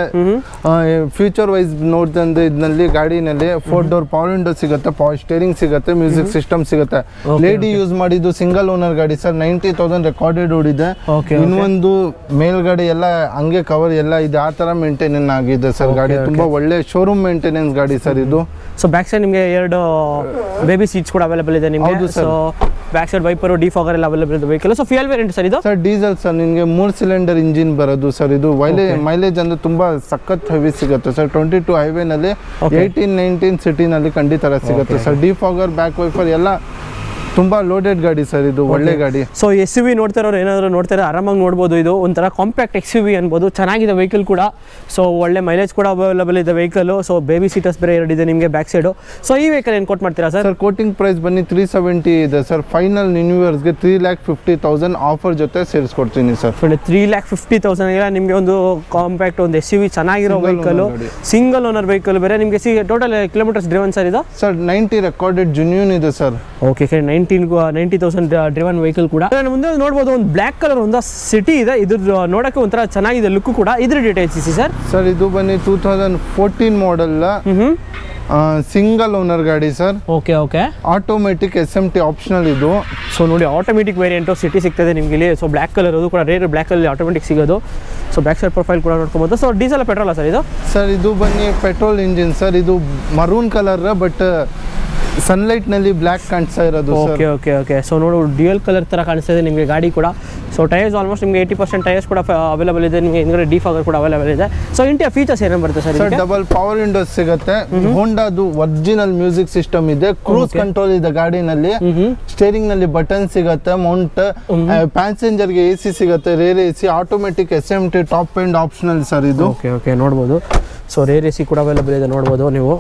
ಫ್ಯೂಚರ್ ವೈಸ್ ನೋಡ್ದಂದ್ರೆ ಇದರಲ್ಲಿ ಗಾಡಿನಲ್ಲಿ ಫೋರ್ ಡೋರ್ ಪವರ್ ವಿಂಡೋ ಸಿಗುತ್ತೆ ಪವರ್ ಸ್ಟೇರಿಂಗ್ ಸಿಗುತ್ತೆ ಮ್ಯೂಸಿಕ್ ಸಿಸ್ಟಮ್ ಸಿಗುತ್ತೆ Okay, ಲೇಡಿ ಯೂಸ್ ಮಾಡಿದ್ದು ಸಿಂಗಲ್ ಓನರ್ ಗಾಡಿ ಸರ್ ನೈಂಟಿ ತೌಸಂಡ್ ರೆಕಾರ್ಡೆಡ್ ಓಡಿದೆ Okay, okay. ಇನ್ನೊಂದು ಮೇಲ್ಗಡೆ ಎಲ್ಲ ಹಂಗೆ ಕವರ್ ಎಲ್ಲ ಇದೆ ಆ ತರ ಮೇಂಟೆನೆನ್ಸ್ ಆಗಿದೆ ಸರ್ ಗಾಡಿ okay. ತುಂಬಾ ಒಳ್ಳೆ ಶೋರೂಮ್ ಮೇಂಟೆನೆನ್ಸ್ ಗಾಡಿ ಸರ್ ಇದು ಸೊ ಬ್ಯಾಕ್ ಸೈಡ್ ನಿಮಗೆ ಎರಡು ಬೇಬಿ ಸೀಟ್ಸ್ ಕೂಡ ಅವೈಲೇಬಲ್ ಇದೆ ನಿಮಗೆ ಹೌದು sir. So back side wiper defogger ಎಲ್ಲ ಅವೈಲೇಬಲ್ ಇದೆ vehicle so fuel variant sir ಇದು ಸರ್ ಡೀಸೆಲ್ ಸರ್ ನಿಮಗೆ ಮೂರ್ ಸಿಲಿಂಡರ್ ಇಂಜಿನ್ ಬರೋದು ಸರ್ ಇದು Okay. ಮೈಲೇಜ್ ಅಂದ್ರೆ ತುಂಬಾ ಸಖತ್ ಹೆವಿ ಸಿಗುತ್ತೆ ಸರ್ ಟ್ವೆಂಟಿ ಟು ಹೈವೇನಲ್ಲಿ Okay. ಏಯ್ಟೀನ್ ನೈನ್ಟೀನ್ ಸಿಟಿನಲ್ಲಿ ಖಂಡಿತ ಸಿಗುತ್ತೆ Okay. Sir defogger back wiper ಎಲ್ಲ ತುಂಬಾ ಲೋಡೆಡ್ ಗಾಡಿ ಸರ್ ಇದು ಒಳ್ಳೆ ಗಾಡಿ ಸೊ ಎಸ್ ಯು ವಿ ನೋಡ್ತಾರೋರು ಏನಾದರೂ ನೋಡ್ತಾರೆ ಆರಾಮಾಗಿ ನೋಡ್ಬೋದು ಇದು ಒಂಥರ ಕಾಂಪ್ಯಾಕ್ಟ್ ಎಕ್ಸ್ ಯು ವಿ ಅನ್ಬೋದು ಚೆನ್ನಾಗಿದೆ ವೆಹಿಕಲ್ ಕೂಡ ಸೊ ಒಳ್ಳೆ ಮೈಲೇಜ್ ಕೂಡ ಅವೈಲಬಲ್ ಇದೆ ವೆಹಿಕಲ್ ಸೊ ಬೇಬಿ ಸೀಟರ್ಸ್ ಬೇರೆ ಎರಡಿದೆ ನಿಮಗೆ ಬ್ಯಾಕ್ ಸೈಡು ಸೊ ಈ ವೆಹಿಕಲ್ ಏನು ಕೊಟ್ಟು ಮಾಡ್ತೀರಾ ಸರ್ ಸರ್ ಕೋಟಿಂಗ್ ಪ್ರೈಸ್ ಬನ್ನಿ ತ್ರೀ ಸೆವೆಂಟಿ ಇದೆ ಸರ್ ಫೈನಲ್ ನ್ಯೂ ಇಯರ್ಸ್ಗೆ three lakh fifty thousand offer ಜೊತೆ ಸೇರಿಸ್ಕೊಡ್ತೀನಿ ಸರ್ ತ್ರೀ ಲ್ಯಾಕ್ ಫಿಫ್ಟಿ ತೌಸಂಡ್ಗೆ ನಿಮಗೆ ಒಂದು ಕಾಂಪ್ಯಾಕ್ಟ್ ಒಂದು ಎಸ್ ಯು ವಿ ಚೆನ್ನಾಗಿರೋ Single ವೆಹಿಕಲ್ owner ಗಾಡಿ. ಸಿಂಗಲ್ ಓನರ್ ವೆಹಿಕಲ್ ಬೇರೆ ನಿಮಗೆ ಸಿ ಟೋಟಲ್ ಕಿಲೋಮೀಟರ್ಸ್ ಡ್ರಿವನ್ ಸರ್ ಇದು ಸರ್ ನೈಂಟಿ ರೆಕಾರ್ಡೆಡ್ ಜುನ್ಯೂನ್ ಇದೆ sir okay nineteen ninety thousand driven vehicle ಕೂಡ ನಾನು ಮುಂದೆ ನೋಡ್ಬೋದು ಒಂದು ಬ್ಲ್ಯಾಕ್ ಕಲರ್ ಒಂದು ಸಿಟಿ ಇದೆ ಇದ್ರ ನೋಡೋಕ್ಕೆ ಒಂಥರ ಚೆನ್ನಾಗಿದೆ ಲುಕ್ ಕೂಡ ಇದ್ರ ಡೀಟೇಲ್ಸ್ ಇಸಿ ಸರ್ ಸರ್ ಇದು ಬನ್ನಿ ಟೂ ತೌಸಂಡ್ ಫೋರ್ಟೀನ್ ಮಾಡೆಲ್ ಹ್ಞೂ ಸಿಂಗಲ್ ಓನರ್ ಗಾಡಿ sir okay okay automatic S M T optional ಇದು ಸೊ ನೋಡಿ ಆಟೋಮೆಟಿಕ್ ವೇರಿಯಂಟು ಸಿಟಿ ಸಿಗ್ತದೆ ನಿಮಗೆ ಇಲ್ಲಿ ಸೊ ಬ್ಲ್ಯಾಕ್ ಕಲರ್ ಅದು ಕೂಡ ರೇರ್ ಬ್ಲ್ಯಾಕಲ್ಲಿ ಆಟೋಮೆಟಿಕ್ ಸಿಗೋದು ಸೊ ಬ್ಯಾಕ್ ಸೈಡ್ ಪ್ರೊಫೈಲ್ ಕೂಡ ನೋಡ್ಕೊಬೋದು ಸೊ ಡೀಸೆಲ್ ಪೆಟ್ರೋಲ ಸರ್ ಇದು ಸರ್ ಇದು ಬನ್ನಿ ಪೆಟ್ರೋಲ್ ಇಂಜಿನ್ ಸರ್ ಇದು ಮರೂನ್ ಕಲರ್ ಬಟ್ ಸನ್ಲೈಟ್ ನಲ್ಲಿ ಬ್ಲ್ಯಾಕ್ ಕಾಣಿಸ್ತಾ ಇರೋದು sir okay okay okay so ನೋಡು ಡ್ಯೂಯಲ್ ಕಲರ್ ಥರ ಕಾಣಿಸ್ತಾ ಇದೆ ನಿಮಗೆ ಗಾಡಿ ಕೂಡ ಸೊ ಟೈರ್ಸ್ ಆಲ್ಮೋಸ್ಟ್ ನಿಮಗೆ ಏಯ್ಟಿ ಪರ್ಸೆಂಟ್ ಟೈರ್ಸ್ ಕೂಡ ಅವೈಲೇಬಲ್ ಇದೆ ನಿಮಗೆ ಹಿಂದ್ಗಡೆ ಡಿಫಾಗರ್ ಕೂಡ ಅವೈಲೇಬಲ್ ಇದೆ ಸೊ ಇಂಟಿಯ ಫೀಚರ್ಸ್ ಏನೇನು ಬರುತ್ತೆ ಸರ್ ಸರ್ ಇದಕ್ಕೆ ಡಬಲ್ ಪವರ್ ವಿಂಡೋಸ್ ಸಿಗುತ್ತೆ ಹೋಂಡಾದು ಒರಿಜಿನಲ್ ಮ್ಯೂಸಿಕ್ ಸಿಸ್ಟಮ್ ಇದೆ ಕ್ರೂಸ್ ಕಂಟ್ರೋಲ್ ಇದೆ ಗಾಡಿನಲ್ಲಿ ಸ್ಟೇರಿಂಗ್ ನಲ್ಲಿ ಬಟನ್ ಸಿಗುತ್ತೆ ಮೌಂಟ್ ಪ್ಯಾಸೆಂಜರ್ ಗೆ ಎ ಸಿ ಸಿಗುತ್ತೆ rear A C automatic S M T top end optional sir ಇದು ಓಕೆ ಓಕೆ ನೋಡ್ಬೋದು ಸೊ ರೇರ್ ಎ ಸಿ ಕೂಡ ಅವೈಲೇಬಲ್ ಇದೆ ನೋಡ್ಬೋದು ನೀವು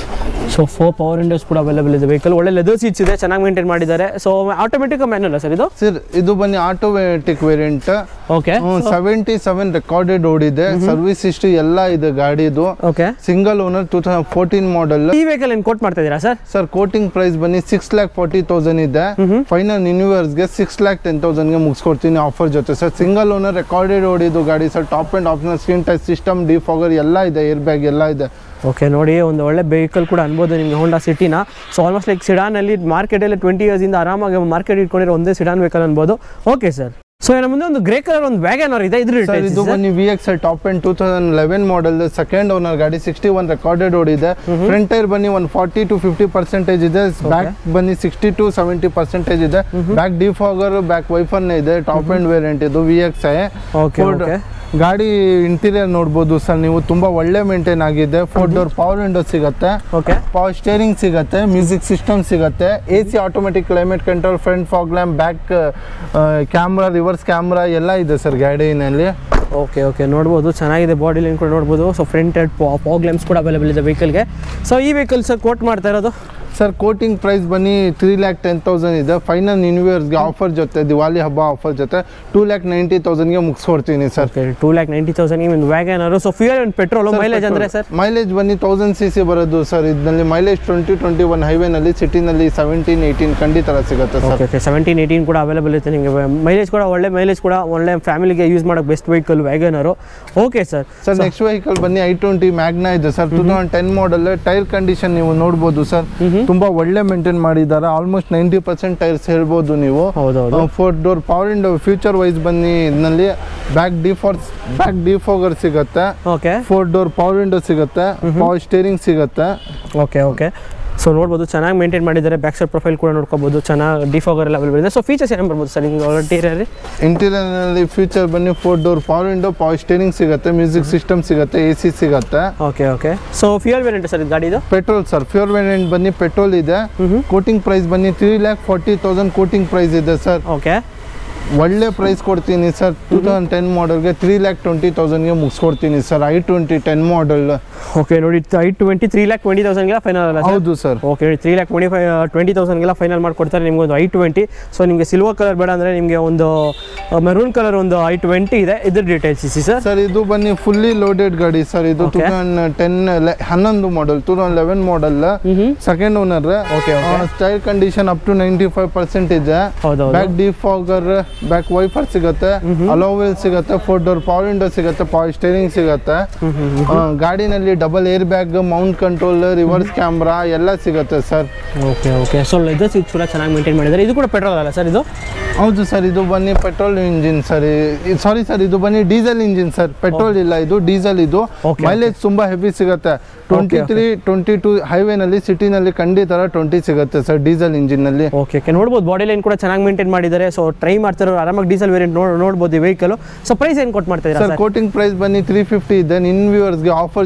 ಸೊ ಫೋರ್ ಪವರ್ ವಿಂಡೋಸ್ ಕೂಡ ಅವೈಲೇಬಲ್ ಇದೆ ವೆಹಿಕಲ್ ಒಳ್ಳೆ ಲೆದರ್ ಸೀಟ್ಸ್ ಇದೆ ಚೆನ್ನಾಗಿ ಮೇಂಟೈನ್ ಮಾಡಿದ್ದಾರೆ ಸೊ ಆಟೋಮೆಟಿಕ್ ಮ್ಯಾನುವಲ್ ಸರ್ ಇದು ಸರ್ ಇದು ಬನ್ನಿ automatic variant okay seventy seven recorded ಓಡಿದೆ ಸರ್ವಿಸ್ ಹಿಸ್ಟ್ರಿ ಎಲ್ಲ ಇದೆ ಗಾಡಿದು okay single owner two thousand fourteen model ಈ ವೆಹಿಕಲ್ ಏನು ಕೋಟ್ ಮಾಡ್ತಾ ಇದ್ದೀರಾ ಸರ್ ಸರ್ ಕೋಟಿಂಗ್ ಪ್ರೈಸ್ ಬನ್ನಿ ಸಿಕ್ಸ್ ಲ್ಯಾಕ್ ಫಾರ್ಟಿ ತೌಸಂಡ್ ಇದೆ ಫೈನಲ್ ಗೆ ಸಿಕ್ಸ್ ಲ್ಯಾಕ್ ಟೆನ್ ಗೆ ಮುಗಿಸ್ಕೊಡ್ತೀನಿ ಆಫರ್ ಜೊತೆ ಸರ್ ಸಿಂಗಲ್ ಓನರ್ ರೆಕಾರ್ಡೆಡ್ ಓಡಿದು ಗಾಡಿ sir top end optional screen touch system defogger ಎಲ್ಲ ಇದೆ ಏರ್ ಬ್ಯಾಗ್ ಎಲ್ಲ ಇದೆ ಓಕೆ ನೋಡಿ ಒಂದು ಒಳ್ಳೆ ವೆಹಿಕಲ್ ಕೂಡ ಅನ್ಬೋದು ನಿಮಗೆ ಹೋಂಡಾ ಸಿಟಿನ ಸೊ ಆಲ್ಮೋಸ್ಟ್ ಲೈಕ್ ಸಿಡಾನಲ್ಲಿ ಮಾರ್ಕೆಟಲ್ಲಿ ಟ್ವೆಂಟಿ ಇಯರ್ಸಿಂದ ಆರಾಮಾಗಿ ಮಾರ್ಕೆಟ್ ಇಟ್ಕೊಂಡಿರೋ ಒಂದೇ ಸಿಡಾನ್ ವೆಹಿಕಲ್ ಅನ್ಬೋದು ಓಕೆ ಸರ್ ಸೊ ನಮ್ಮ ಮುಂದೆ ಒಂದು ಗ್ರೇ ಕಲರ್ ಒಂದು ವ್ಯಾಗನ್ ಇದೆ ಇದ್ರ ಸರ್ ಇದು ಬನ್ನಿ V X top end two thousand eleven model second owner ಗಾಡಿ ಸಿಕ್ಸ್ಟಿ ಒನ್ ರೆಕಾರ್ಡೆಡ್ ಓಡಿದೆ ಫ್ರಂಟ್ ಟೈರ್ ಬನ್ನಿ ಒಂದು ಫಾರ್ಟಿ ಟು ಫಿಫ್ಟಿ ಪರ್ಸೆಂಟೇಜ್ ಇದೆ ಬ್ಯಾಕ್ ಬನ್ನಿ ಸಿಕ್ಸ್ಟಿ ಟು ಸೆವೆಂಟಿ ಪರ್ಸೆಂಟೇಜ್ ಇದೆ ಬ್ಯಾಕ್ ಡಿಫಾಗರ್ ಬ್ಯಾಕ್ ವೈಫರ್ ಇದೆ ಟಾಪ್ ಅಂಡ್ ವೇರಿಯಂಟ್ ಇದು V X okay okay ಗಾಡಿ ಇಂಟೀರಿಯರ್ ನೋಡ್ಬೋದು ಸರ್ ನೀವು ತುಂಬಾ ಒಳ್ಳೆ ಮೇಂಟೈನ್ ಆಗಿದೆ ಫೋರ್ ಡೋರ್ ಪವರ್ ವಿಂಡೋ ಸಿಗುತ್ತೆ ಓಕೆ ಪವರ್ ಸ್ಟೇರಿಂಗ್ ಸಿಗುತ್ತೆ ಮ್ಯೂಸಿಕ್ ಸಿಸ್ಟಮ್ ಸಿಗುತ್ತೆ A C automatic climate control front fog lamp back camera reverse camera ಎಲ್ಲ ಇದೆ ಸರ್ ಗಾಡಿನಲ್ಲಿ ಓಕೆ ಓಕೆ ನೋಡ್ಬೋದು ಚೆನ್ನಾಗಿದೆ ಬಾಡಿ ಲೈನ್ ಕೂಡ ನೋಡ್ಬೋದು so front head fog lamps ಕೂಡ ಅವೈಲೇಬಲ್ ಇದೆ ವೆಹಿಕಲ್ಗೆ ಸೊ ಈ ವೆಹಿಕಲ್ ಸರ್ ಕೋಟ್ ಮಾಡ್ತಾ ಇರೋದು ಸರ್ ಕೋಟಿಂಗ್ ಪ್ರೈಸ್ ಬನ್ನಿ ತ್ರೀ ಲ್ಯಾಕ್ ಟೆನ್ ತೌಸಂಡ್ ಇದೆ ಫೈನಲ್ ನ್ಯೂ ಇಯರ್ಸ್ಗೆ ಆಫರ್ ಜೊತೆ ದಿವಾಲಿ ಹಬ್ಬ ಆಫರ್ ಜೊತೆ ಟೂ ಲ್ಯಾಕ್ ನೈಂಟಿ ತೌಸಂಡ್ಗೆ ಮುಗಿಸ್ಕೊಡ್ತೀನಿ sir okay two lakh ninety ತೌಸಂಡ್ಗೆ ಒಂದು ವ್ಯಾಗನರು so fuel and petrol mileage ಅಂದರೆ ಸರ್ ಮೈಲೇಜ್ ಬನ್ನಿ ತೌಸಂಡ್ ಸಿ ಸಿ ಬರೋದು ಸರ್ ಇದರಲ್ಲಿ ಮೈಲೇಜ್ ಟ್ವೆಂಟಿ ಟ್ವೆಂಟಿ ಒನ್ ಹೈವೇನಲ್ಲಿ ಸಿಟಿನಲ್ಲಿ ಸೆವೆಂಟೀನ್ ಏಯ್ಟೀನ್ ಖಂಡಿತ ಸಿಗುತ್ತೆ sir okay okay seventeen eighteen ಕೂಡ ಅವೈಲೇಬಲ್ ಇರುತ್ತೆ ನಿಮಗೆ ಮೈಲೇಜ್ ಕೂಡ ಒಳ್ಳೆ ಮೈಲೇಜ್ ಕೂಡ ಒಳ್ಳೆ ಫ್ಯಾಮಿಲಿಗೆ ಯೂಸ್ ಮಾಡೋಕ್ಕೆ best vehicle WagonR okay sir sir next vehicle ಬನ್ನಿ ಐ ಟ್ವೆಂಟಿ ಮ್ಯಾಗ್ನಾ ಇದೆ sir two thousand ten model tyre condition ನೀವು ನೋಡ್ಬೋದು ಸರ್ ತುಂಬಾ ಒಳ್ಳೆ ಮೇಂಟೈನ್ ಮಾಡಿದ್ದಾರೆ ಆಲ್ಮೋಸ್ಟ್ ನೈಂಟಿ ಪರ್ಸೆಂಟ್ ಟೈರ್ಸ್ ಹೇಳ್ಬೋದು ನೀವು ಹೌದೌದು four door power window feature wise ಬನ್ನಿ ಇದರಲ್ಲಿ ಬ್ಯಾಕ್ ಡಿಫಾರ್ಸ್ ಬ್ಯಾಕ್ ಡಿಫೋಗರ್ ಸಿಗುತ್ತೆ okay four door power window ಸಿಗುತ್ತೆ ಪವರ್ ಸ್ಟೇರಿಂಗ್ ಸಿಗುತ್ತೆ ಓಕೆ ಓಕೆ ಸೊ ನೋಡ್ಬೋದು ಚೆನ್ನಾಗಿ ಮೇಂಟೈನ್ ಮಾಡಿದ್ದಾರೆ ಬ್ಯಾಕ್ ಸೈಡ್ ಪ್ರೊಫೈಲ್ ಕೂಡ ನೋಡ್ಕೋಬೋದು ಚೆನ್ನಾಗಿ ಡಿಫಾಗರ್ ಎಲ್ಲ ಅವೈಲೇಬಲ್ ಇದೆ ಸೊ ಫೀಚರ್ಸ್ ಏನು ಬರ್ಬೋದು ಸರ್ ನಿಮಗೆ ಇಂಟೀರಿಯರ್ ಇಂಟೀರಿಯರ್ ನಲ್ಲಿ ಫ್ಯೂಚರ್ ಬನ್ನಿ four door power window power steering ಸಿಗುತ್ತೆ ಮ್ಯೂಸಿಕ್ ಸಿಸ್ಟಮ್ ಸಿಗುತ್ತೆ ಎ ಸಿ ಸಿಗುತ್ತೆ okay okay so fuel variant sir ಇದು ಗಾಡಿದು ಪೆಟ್ರೋಲ್ ಸರ್ ಫ್ಯೂರ್ ವೇರಿಯಂಟ್ ಬನ್ನಿ ಪೆಟ್ರೋಲ್ ಇದೆ ಕೋಟಿಂಗ್ ಪ್ರೈಸ್ ಬನ್ನಿ three lakh forty thousand quoting price ಇದೆ ಸರ್ ಓಕೆ ಒಳ್ಳೆ ಪ್ರೈಸ್ ಕೊಡ್ತೀನಿ ಸರ್ ಟೂ ತೌಸಂಡ್ ಟೆನ್ ಮಾಡಲ್ಗೆ ತ್ರೀ ಲ್ಯಾಕ್ ಟ್ವೆಂಟಿ ತೌಸಂಡ್ಗೆ ಮುಗಿಸ್ಕೊಡ್ತೀನಿ sir I twenty ten model okay ನೋಡಿ I twenty three lakh twenty ತೌಸಂಡ್ಗೆಲ್ಲ ಫೈನಲ್ ಅಲ್ಲ ಸರ್ ಹೌದು ಸರ್ ಓಕೆ ನೋಡಿ three lakh twenty five twenty ತೌಸಂಡ್ಗೆಲ್ಲ ಫೈನಲ್ ಮಾಡಿಕೊಡ್ತಾರೆ ನಿಮ್ಗೆ ಒಂದು ಐ ಟ್ವೆಂಟಿ ಸೊ ನಿಮಗೆ ಸಿಲ್ವರ್ ಕಲರ್ ಬೇಡ ಅಂದರೆ ನಿಮಗೆ ಒಂದು ಮೆರೂನ್ ಕಲರ್ ಒಂದು ಐ ಟ್ವೆಂಟಿ ಇದೆ ಇದ್ರ ಡೀಟೇಲ್ಸ್ ಇಸಿ ಸರ್ ಸರ್ ಇದು ಬನ್ನಿ ಫುಲ್ಲಿ ಲೋಡೆಡ್ ಗಾಡಿ ಸರ್ ಇದು ಟೂ Okay. ತೌಸಂಡ್ ಟೆನ್ ಹನ್ನೊಂದು model two thousand eleven model second owner Okay, okay. Style condition up to ninety five percent ಇದೆ ಹೌದೌದು ಬ್ಯಾಕ್ ಡಿಫಾಗರ್ ಬ್ಯಾಕ್ ವೈಫರ್ ಸಿಗುತ್ತೆ ಅಲೋವೆಲ್ ಸಿಗುತ್ತೆ ಫೋರ್ ಡೋರ್ ಪವರ್ ವಿಂಡೋ ಸಿಗುತ್ತೆ power steering ಸಿಗುತ್ತೆ ಆ, ಗಾಡಿನಲ್ಲಿ double air bag mount control reverse camera ಎಲ್ಲ ಸಿಗುತ್ತೆ sir okay okay so leather seats ಕೂಡ ಚೆನ್ನಾಗಿ ಮೇಂಟೈನ್ ಮಾಡಿದ್ದಾರೆ ಇದು ಕೂಡ ಪೆಟ್ರೋಲ್ ಅಲ್ಲ ಸರ್ ಇದು ಹೌದು ಸರ್ ಇದು ಬನ್ನಿ petrol engine sir sorry sir ಇದು ಬನ್ನಿ ಡೀಸೆಲ್ ಇಂಜಿನ್ ಸರ್ ಪೆಟ್ರೋಲ್ ಇಲ್ಲ ಇದು ಡೀಸೆಲ್ ಇದು Okay, ಮೈಲೇಜ್ ತುಂಬಾ ಹೆವಿ ಸಿಗುತ್ತೆ ಟ್ವೆಂಟಿ ತ್ರೀ ಟ್ವೆಂಟಿ ಟೂ ಹೈವೇನಲ್ಲಿ ಸಿಟಿನಲ್ಲಿ ಖಂಡಿತ ಟ್ವೆಂಟಿ ಸಿಗುತ್ತೆ ಸರ್ ಡೀಸೆಲ್ ಇಂಜಿನ್ನಲ್ಲಿ ಓಕೆ ಓಕೆ ನೋಡ್ಬೋದು ಬಾಡಿ ಲೈನ್ ಕೂಡ ಚೆನ್ನಾಗಿ ಮೇಂಟೈನ್ ಮಾಡಿದ್ದಾರೆ ಸೊ ಟ್ರೈ ಮಾಡ್ತಾರೆ ಆರಾಮಾಗಿ ಡೀಸೆಲ್ ವೇರಿಯಂಟ್ ನೋಡ್ ನೋಡ್ಬೋದು ಈ ವೆಹಿಕಲ್ ಸೊ ಪ್ರೈಸ್ ಏನು ಕೊಟ್ಟು ಮಾಡ್ತಾ ಸರ್ ಇದ್ದೀರಾ ಸರ್ ಕೋಟಿಂಗ್ ಪ್ರೈಸ್ ಬನ್ನಿ ತ್ರೀ ಫಿಫ್ಟಿ ಇದೆ ನಿನ್ ವ್ಯೂವರ್ಸ್ಗೆ ಆಫರ್ ಜೊತೆ ತ್ರೀ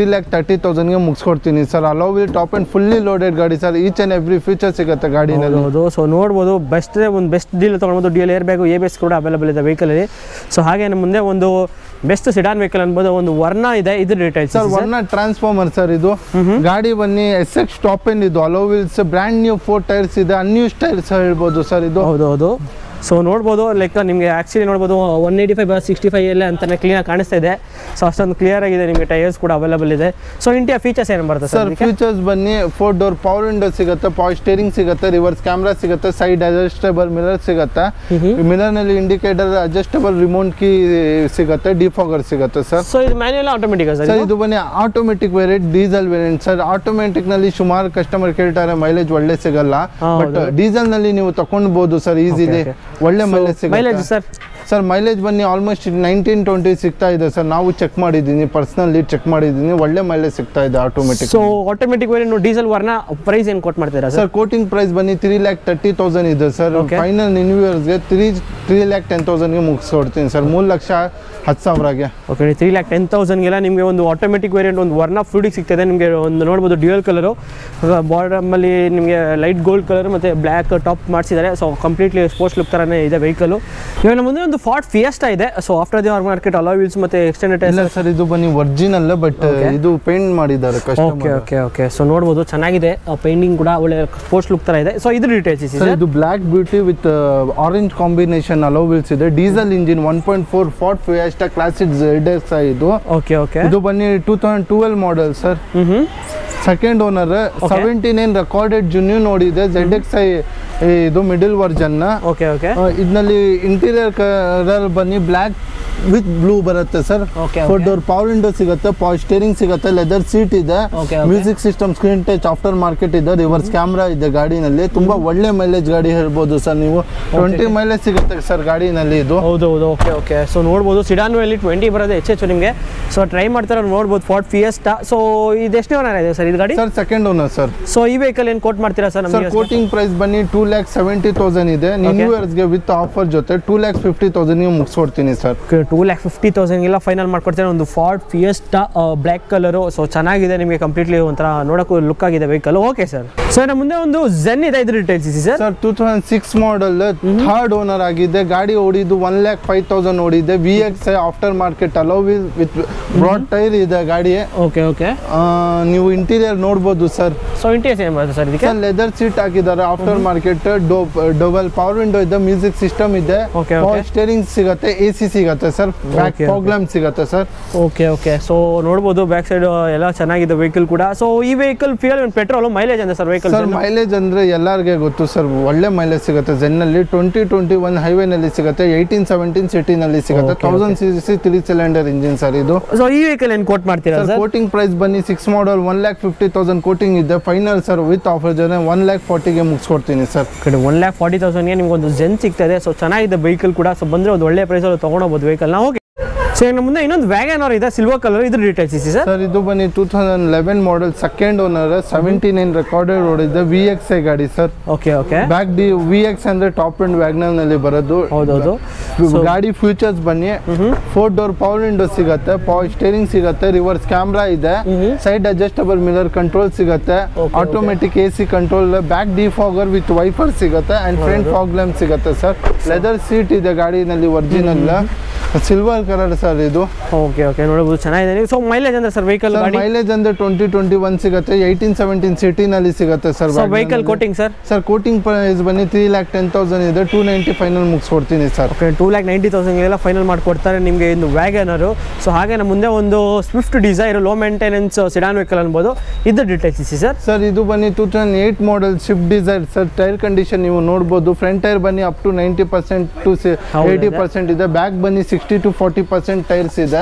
ಲ್ಯಾಕ್ ತರ್ಟಿ ತೌಸಂಡ್ಗೆ ಮುಗಿಸ್ಕೊಡ್ತೀನಿ sir alloy wheel top end fully loaded ಗಾಡಿ sir each and every feature ಸಿಗುತ್ತೆ ಗಾಡಿನಲ್ಲಿ ಹೌದು ಸೊ ನೋಡ್ಬೋದು ಬೆಸ್ಟ್ ಒಂದು ಬೆಸ್ಟ್ ಡೀಲ್ ತೊಗೊಳ್ಬೋದು D L air bag ABS ಕೂಡ ಅವೈಲೇಬಲ್ ಇದೆ ವೆಹಿಕಲಲ್ಲಿ ಸೊ ಹಾಗೆ ನಮ್ಮ ಮುಂದೆ ಒಂದು ಬೆಸ್ಟ್ ಸಿಡಾನ್ ವೆಹಿಕಲ್ ಅನ್ಬೋದು ಒಂದು ವರ್ಣ ಇದೆ ಇದು details sir one transformer sir ಇದು ಗಾಡಿ ಬನ್ನಿ ಎಸ್ ಎಕ್ಸ್ ಟಾಪ್ ಎಂಡ್ ಇದು alloy wheels brand new four tyres ಇದೆ ಅನ್ಯೂಸ್ ಟೈರ್ಸ್ ಹೇಳ್ಬೋದು ಸರ್ ಇದು ಹೌದು ಹೌದು ಸೊ ನೋಡ್ಬೋದು ಲೈಕ್ ನಿಮಗೆ ಆ್ಯಕ್ಚುಲಿ ನೋಡ್ಬೋದು one eighty five sixty five ಎಲ್ಲ ಅಂತಲೇ ಕ್ಲೀನಾಗಿ ಕಾಣಿಸ್ತಾ ಇದೆ ಸೊ ಅಷ್ಟೊಂದು ಕ್ಲಿಯರ್ ಆಗಿದೆ ನಿಮಗೆ ಟೈರ್ಸ್ ಕೂಡ ಅವೈಲೇಬಲ್ ಇದೆ ಸೊ ಇಂಡಿಯಾ ಫೀಚರ್ಸ್ ಏನು ಬರುತ್ತೆ ಸರ್ ಸರ್ ಫೀಚರ್ಸ್ ಬನ್ನಿ ಫೋರ್ ಡೋರ್ ಪವರ್ ವಿಂಡೋ ಸಿಗುತ್ತೆ ಪವರ್ ಸ್ಟೇರಿಂಗ್ ಸಿಗುತ್ತೆ ರಿವರ್ಸ್ ಕ್ಯಾಮ್ರಾ ಸಿಗುತ್ತೆ ಸೈಡ್ ಅಡ್ಜಸ್ಟಬಲ್ ಮಿರರ್ ಸಿಗುತ್ತೆ ಮಿರರ್ ನಲ್ಲಿ ಇಂಡಿಕೇಟರ್ ಅಡ್ಜಸ್ಟಬಲ್ ರಿಮೋಟ್ ಕೀ ಸಿಗುತ್ತೆ ಡಿಫಾಗರ್ ಸಿಗುತ್ತೆ ಸರ್ ಸೊ ಇದು ಮ್ಯಾನ್ಯಲ್ ಆಟೋಮೆಟಿಕ್ ಸರ್ ಸರ್ ಇದು ಬನ್ನಿ automatic variant diesel variant sir automatic ನಲ್ಲಿ ಸುಮಾರು ಕಸ್ಟಮರ್ ಕೇಳ್ತಾರೆ ಮೈಲೇಜ್ ಒಳ್ಳೆ ಸಿಗಲ್ಲ ಹಾ, ಬಟ್ ಡೀಸೆಲ್ ನಲ್ಲಿ ನೀವು ತಕೊಂಡ್ಬೋದು ಸರ್ ಈಸಿಲಿ okay. ಒಳ್ಳೆ ಮೈಲೇಜ್ ಮೈಲೇಜ್ ಸಿಗುತ್ತೆ ಸರ್ ಸರ್ ಮೈಲೇಜ್ ಬನ್ನಿ ಆಲ್ಮೋಸ್ಟ್ ನೈನ್ಟೀನ್ ಟ್ವೆಂಟಿ ಸಿಗ್ತಾ ಇದೆ ಸರ್ ನಾವು ಚೆಕ್ ಮಾಡಿದ್ದೀನಿ ಪರ್ಸನಲಿ ಚೆಕ್ ಮಾಡಿದ್ದೀನಿ ಒಳ್ಳೆ ಮೈಲೇಜ್ ಸಿಗ್ತಾ ಇದೆ automatic so automatic variant diesel Verna price ಏನು ಕೊಟ್ಟು ಮಾಡ್ತೀರಾ ಸರ್ ಸರ್ ಕೋಟಿಂಗ್ ಪ್ರೈಸ್ ಬನ್ನಿ ತ್ರೀ ಲ್ಯಾಕ್ ತರ್ಟಿ ತೌಸಂಡ್ ಇದೆ ಸರ್ Okay. ಫೈನಲ್ ಗೆ ತ್ರೀ ತ್ರೀ ಲ್ಯಾಕ್ ಟೆನ್ ತೌಸಂಡ್ಗೆ ಮುಗಿಸ್ಕೊಡ್ತೀನಿ ಸರ್ ಮೂರು ಲಕ್ಷ ಹತ್ತು ಸಾವಿರಗೆ ಓಕೆ ತ್ರೀ ಲ್ಯಾಕ್ ಟೆನ್ ತೌಸಂಡ್ಗೆಲ್ಲ ನಿಮಗೆ ಒಂದು ಆಟೋಮೆಟಿಕ್ ವೇರಿಯಂಟ್ ಒಂದು ವರ್ಣ ಫ್ಲೂಡಿಗೆ ಸಿಗ್ತದೆ ನಿಮಗೆ ಒಂದು ನೋಡ್ಬೋದು ಡ್ಯೂಯಲ್ ಕಲರು ಬಾರ್ಡಮಲ್ಲಿ ನಿಮಗೆ ಲೈಟ್ ಗೋಲ್ಡ್ ಕಲರ್ ಮತ್ತು ಬ್ಲ್ಯಾಕ್ ಟಾಪ್ ಮಾಡಿಸಿದ್ದಾರೆ ಸೊ ಕಂಪ್ಲೀಟ್ಲಿ ಸ್ಪೋರ್ಟ್ಸ್ ಲುಕ್ ಥರನೇ ಇದೆ ವೆಹಿಕಲು ಇವಾಗ ಮುಂದೆ ಒಂದು ಫಾರ್ಟ್ ಫಿಯಸ್ಟಾ ಇದೆ so after the market alloy wheels ಮತ್ತು ಎಕ್ಸ್ಟೆಂಡೆಡ್ ಇಲ್ಲ ಸರ್ ಇದು ಬನ್ನಿ ಒರಿಜಿನಲ್ ಬಟ್ ಇದು ಪೇಂಟ್ ಮಾಡಿದ್ದಾರೆ okay customer okay okay so ನೋಡ್ಬೋದು ಚೆನ್ನಾಗಿದೆ ಪೇಂಟಿಂಗ್ ಕೂಡ ಒಳ್ಳೆ ಸ್ಪೋರ್ಟ್ಸ್ ಲುಕ್ ಥರ ಇದೆ ಸೊ ಇದು ಡೀಟೇಲ್ಸ್ ಇದೆ ಸರ್ ಇದು black beauty with orange combination alloy wheels ಇದೆ diesel engine one point four Ford Fiesta classic Z X ಇದು ಓಕೆ ಓಕೆ ಇದು ಬನ್ನಿ two thousand twelve model sir ಹ್ಞೂ ಹ್ಞೂ second owner seventy nine recorded ಜುನ್ಯೂ ನೋಡಿದೆ ಝೆಡ್ ಎಕ್ಸ್ ಐ ಇದು middle ವರ್ಜನ್ನ ಓಕೆ ಓಕೆ ಇದರಲ್ಲಿ ಇಂಟೀರಿಯರ್ ಕಲರ್ ಬನ್ನಿ ಬ್ಲ್ಯಾಕ್ ವಿತ್ ಬ್ಲೂ ಬರುತ್ತೆ sir Okay, four okay. Door power window ಸಿಗುತ್ತೆ ಪವರ್ ಸ್ಟೇರಿಂಗ್ ಸಿಗುತ್ತೆ ಲೆದರ್ ಸೀಟ್ ಇದೆ Okay, okay. Music system screen touch after market ಇದೆ ರಿವರ್ಸ್ ಕ್ಯಾಮ್ರಾ ಇದೆ ಗಾಡಿನಲ್ಲಿ ತುಂಬಾ ಒಳ್ಳೆ ಮೈಲೇಜ್ ಗಾಡಿ ಹೇಳ್ಬೋದು ಸರ್ ನೀವು ಟ್ವೆಂಟಿ ಮೈಲೇಜ್ ಸಿಗುತ್ತೆ ಸರ್ ಗಾಡಿನಲ್ಲಿ ಇದು ಹೌದು ಹೌದು ಓಕೆ ಓಕೆ ಸೊ ನೋಡ್ಬೋದು ಸಿಡಾನ್ವಲ್ಲಿ ಟ್ವೆಂಟಿ ಬರೋದು ಹೆಚ್ಚು ಹೆಚ್ಚು ನಿಮಗೆ ಸೊ ಟ್ರೈ ಮಾಡ್ತಾರೆ ನೋಡ್ಬೋದು ಫಾರ್ಟ್ ಫಿಯಸ್ಟಾ ಸೊ ಇದು ಎಷ್ಟು ಓನರ್ ಇದೆ ಸರ್ ಇದು ಗಾಡಿ sir second owner sir so ಈ ವೆಹಿಕಲ್ ಏನು ಕೋಟ್ ಮಾಡ್ತೀರಾ ಸರ್ ಸರ್ ನಮಗೆ ಕೋಟಿಂಗ್ ಪ್ರೈಸ್ ಬನ್ನಿ ಟೂ ಲ್ಯಾಕ್ ಸೆವೆಂಟಿ ತೌಸಂಡ್ ಇದೆ ನ್ಯೂ ಇಯರ್ಸ್ಗೆ ವಿತ್ ಆಫರ್ ಜೊತೆ ಟೂ ಲ್ಯಾಕ್ ಫಿಫ್ಟಿ ತೌಸಂಡ್ಗೆ ಮುಗಿಸ್ಕೊಡ್ತೀನಿ ಸರ್ ಟೂ ಲ್ಯಾಕ್ ಫಿಫ್ಟಿ ತೌಸಂಡ್ಗೆಲ್ಲ ಫೈನಲ್ ಮಾಡ್ಕೊಡ್ತಾರೆ ಒಂದು Ford Fiesta black colour so ಚೆನ್ನಾಗಿದೆ ನಿಮಗೆ ಕಂಪ್ಲೀಟ್ಲಿ ಒಂಥರ ನೋಡೋಕ್ಕೂ ಲುಕ್ ಆಗಿದೆ ವೆಹಿಕಲ್ ಓಕೆ ಸರ್ ಸೊ ನಮ್ಮ ಮುಂದೆ ಒಂದು ಜೆನ್ ಇದೆ ಇದ್ರ ಡೀಟೇಲ್ಸ್ ಇದೆ sir sir two thousand six model third owner ಆಗಿದೆ ಗಾಡಿ ಓಡಿದ್ದು ಒನ್ ಲ್ಯಾಕ್ ಫೈವ್ ತೌಸಂಡ್ ಓಡಿದೆ V X after market alloy with broad tyre ಇದೆ ಗಾಡಿ ಓಕೆ ಓಕೆ ಆ, ನೀವು ಇಂಟೀರಿಯರ್ ನೋಡ್ಬೋದು ಸರ್ ಸೊ ಇಂಟೀರಿಯರ್ಸ್ ಏನು ಬರುತ್ತೆ ಸರ್ ಇದಕ್ಕೆ ಸರ್ ಲೆದರ್ ಸೀಟ್ ಹಾಕಿದ್ದಾರೆ after market double power window ಇದೆ ಮ್ಯೂಸಿಕ್ ಸಿಸ್ಟಮ್ ಇದೆ Okay, ಪವರ್ okay. ಸ್ಟೇರಿಂಗ್ ಸಿಗುತ್ತೆ ಎ ಸಿ ಸಿಗುತ್ತೆ sir back Okay, okay. Problem ಸಿಗುತ್ತೆ ಸರ್ ಓಕೆ ಓಕೆ ಸೊ ನೋಡ್ಬೋದು ಬ್ಯಾಕ್ ಸೈಡ್ ಎಲ್ಲ ಚೆನ್ನಾಗಿದೆ ವೆಹಿಕಲ್ ಕೂಡ ಸೊ ಈ ವೆಹಿಕಲ್ ಫ್ಯೂಯಲ್ ಪೆಟ್ರೋಲ್ ಮೈಲೇಜ್ ಅಂತ ಸರ್ ವೆಹಿಕಲ್ ಸರ್ ಮೈಲೇಜ್ ಅಂದ್ರೆ ಎಲ್ಲರಿಗೆ ಗೊತ್ತು ಸರ್ ಒಳ್ಳೆ ಮೈಲೇಜ್ ಸಿಗುತ್ತೆ ಜೆನ್ನಲ್ಲಿ ಟ್ವೆಂಟಿ ಟ್ವೆಂಟಿ ಒನ್ ಹೈವೇನಲ್ಲಿ ಸಿಗುತ್ತೆ ಏಯ್ಟೀನ್ ಸೆವೆಂಟೀನ್ ಸಿಟಿನಲ್ಲಿ ಸಿಗುತ್ತೆ Okay, thousand C C three cylinder engine sir ಇದು ಸೊ ಈ ವೆಹಿಕಲ್ ಏನು ಕೋಟ್ ಮಾಡ್ತೀರಾ ಸರ್ ಸರ್ ಕೋಟಿಂಗ್ ಪ್ರೈಸ್ ಬನ್ನಿ six model one lakh fifty thousand quoting ಇದೆ ಫೈನಲ್ ಸರ್ ವಿತ್ ಆಫರ್ ಜೊತೆ ಒನ್ ಲ್ಯಾಕ್ ಫಾರ್ಟಿಗೆ ಮುಗಿಸ್ಕೊಡ್ತೀನಿ ಸರ್ ಕಡೆ ಒನ್ ಲ್ಯಾಕ್ ಫಾರ್ಟಿ ತೌಸಂಡ್ಗೆ ನಿಮ್ಗೆ ಒಂದು ಜೆನ್ ಸಿಗ್ತದೆ ಸೊ ಚೆನ್ನಾಗಿದೆ ವೆಹಿಕಲ್ ಕೂಡ ಸೊ ಬಂದರೆ ಒಂದು ಒಳ್ಳೆ ಪ್ರೈಸಲ್ಲಿ ತೊಗೊಂಡೋಗ್ಬೋದು ವೆಹಿಕಲ್ನ ಓಕೆ ಸೊ ನಮ್ಮ ಮುಂದೆ ಇನ್ನೊಂದು ವ್ಯಾಗನ್ ಅವರ್ ಇದೆ ಸಿಲ್ವರ್ ಕಲರ್ ಇದ್ರ ಡೀಟೇಲ್ಸ್ ಇಸಿ ಸರ್ ಸರ್ ಇದು ಬನ್ನಿ two thousand eleven model second owner seventy nine recorded ಓಡಿದೆ ವಿ ಎಕ್ಸ್ ಐ ಗಾಡಿ sir okay okay back D V X ಅಂದ್ರೆ ಟಾಪ್ ಅಂಡ್ ವ್ಯಾಗ್ನರ್ ನಲ್ಲಿ ಬರೋದು ಹೌದೌದು So- ಗಾಡಿ ಫ್ಯೂಚರ್ಸ್ ಬನ್ನಿ ಫೋರ್ ಡೋರ್ ಪವರ್ ವಿಂಡೋ ಸಿಗುತ್ತೆ ಪವರ್ ಸ್ಟೇರಿಂಗ್ ಸಿಗುತ್ತೆ ರಿವರ್ಸ್ ಕ್ಯಾಮ್ರಾ ಇದೆ ಸೈಡ್ ಅಡ್ಜಸ್ಟಬಲ್ ಮಿರರ್ ಕಂಟ್ರೋಲ್ ಸಿಗುತ್ತೆ Okay, automatic A C control back defogger with wiper ಸಿಗುತ್ತೆ ಅಂಡ್ ಫ್ರಂಟ್ ಫಾಗ್ ಲ್ಯಾಂಪ್ ಸಿಗುತ್ತೆ ಸರ್ ಲೆದರ್ ಸೀಟ್ ಇದೆ ಗಾಡಿನಲ್ಲಿ ಒರಿಜಿನಲ್ ಸಿಲ್ವರ್ ಕಲರ್ ಸರ್ ಇದು okay okay ನೋಡಬಹುದು ಚೆನ್ನಾಗಿದೆ ಸೊ ಮೈಲೇಜ್ ಅಂದ್ರೆ ಸರ್ ವೆಹಿಕಲ್ ಸರ್ ಗಾಡಿ ಮೈಲೇಜ್ ಅಂದ್ರೆ ಟ್ವೆಂಟಿ ಟ್ವೆಂಟಿ ಒನ್ ಸಿಗುತ್ತೆ ಏಯ್ಟೀನ್ ಸೆವೆಂಟೀನ್ ಸಿಟಿನಲ್ಲಿ ಸಿಗುತ್ತೆ sir so vehicle quoting sir sir quoting price ಬನ್ನಿ ತ್ರೀ ಲ್ಯಾಕ್ ಟೆನ್ ತೌಸಂಡ್ ಇದೆ ಟೂ ನೈಂಟಿ ಫೈನಲ್ ಮುಗಿಸ್ಕೊಡ್ತೀನಿ sir okay two lakh ninety ತೌಸಂಡ್ಗೆಲ್ಲ ಫೈನಲ್ ಮಾಡಿಕೊಡ್ತಾರೆ ನಿಮಗೆ ಒಂದು ವ್ಯಾಗನರು ಸೊ ಹಾಗೆ ನಮ್ಮ ಮುಂದೆ ಒಂದು Swift Dzire low maintenance sedan vehicle ಅನ್ಬೋದು ಇದು ಡೀಟೇಲ್ಸ್ ಇಸಿ ಸರ್ ಸರ್ ಇದು ಬನ್ನಿ two thousand eight model Swift Dzire sir tyre condition ನೀವು ನೋಡ್ಬೋದು ಫ್ರಂಟ್ ಟೈರ್ ಬನ್ನಿ up to ninety percent to ಹೌದು, ಏಯ್ಟಿ ಇದೆ. ಪರ್ಸೆಂಟ್ ಇದೆ ಬ್ಯಾಕ್ ಬನ್ನಿ sixty to forty percent tyres ಇದೆ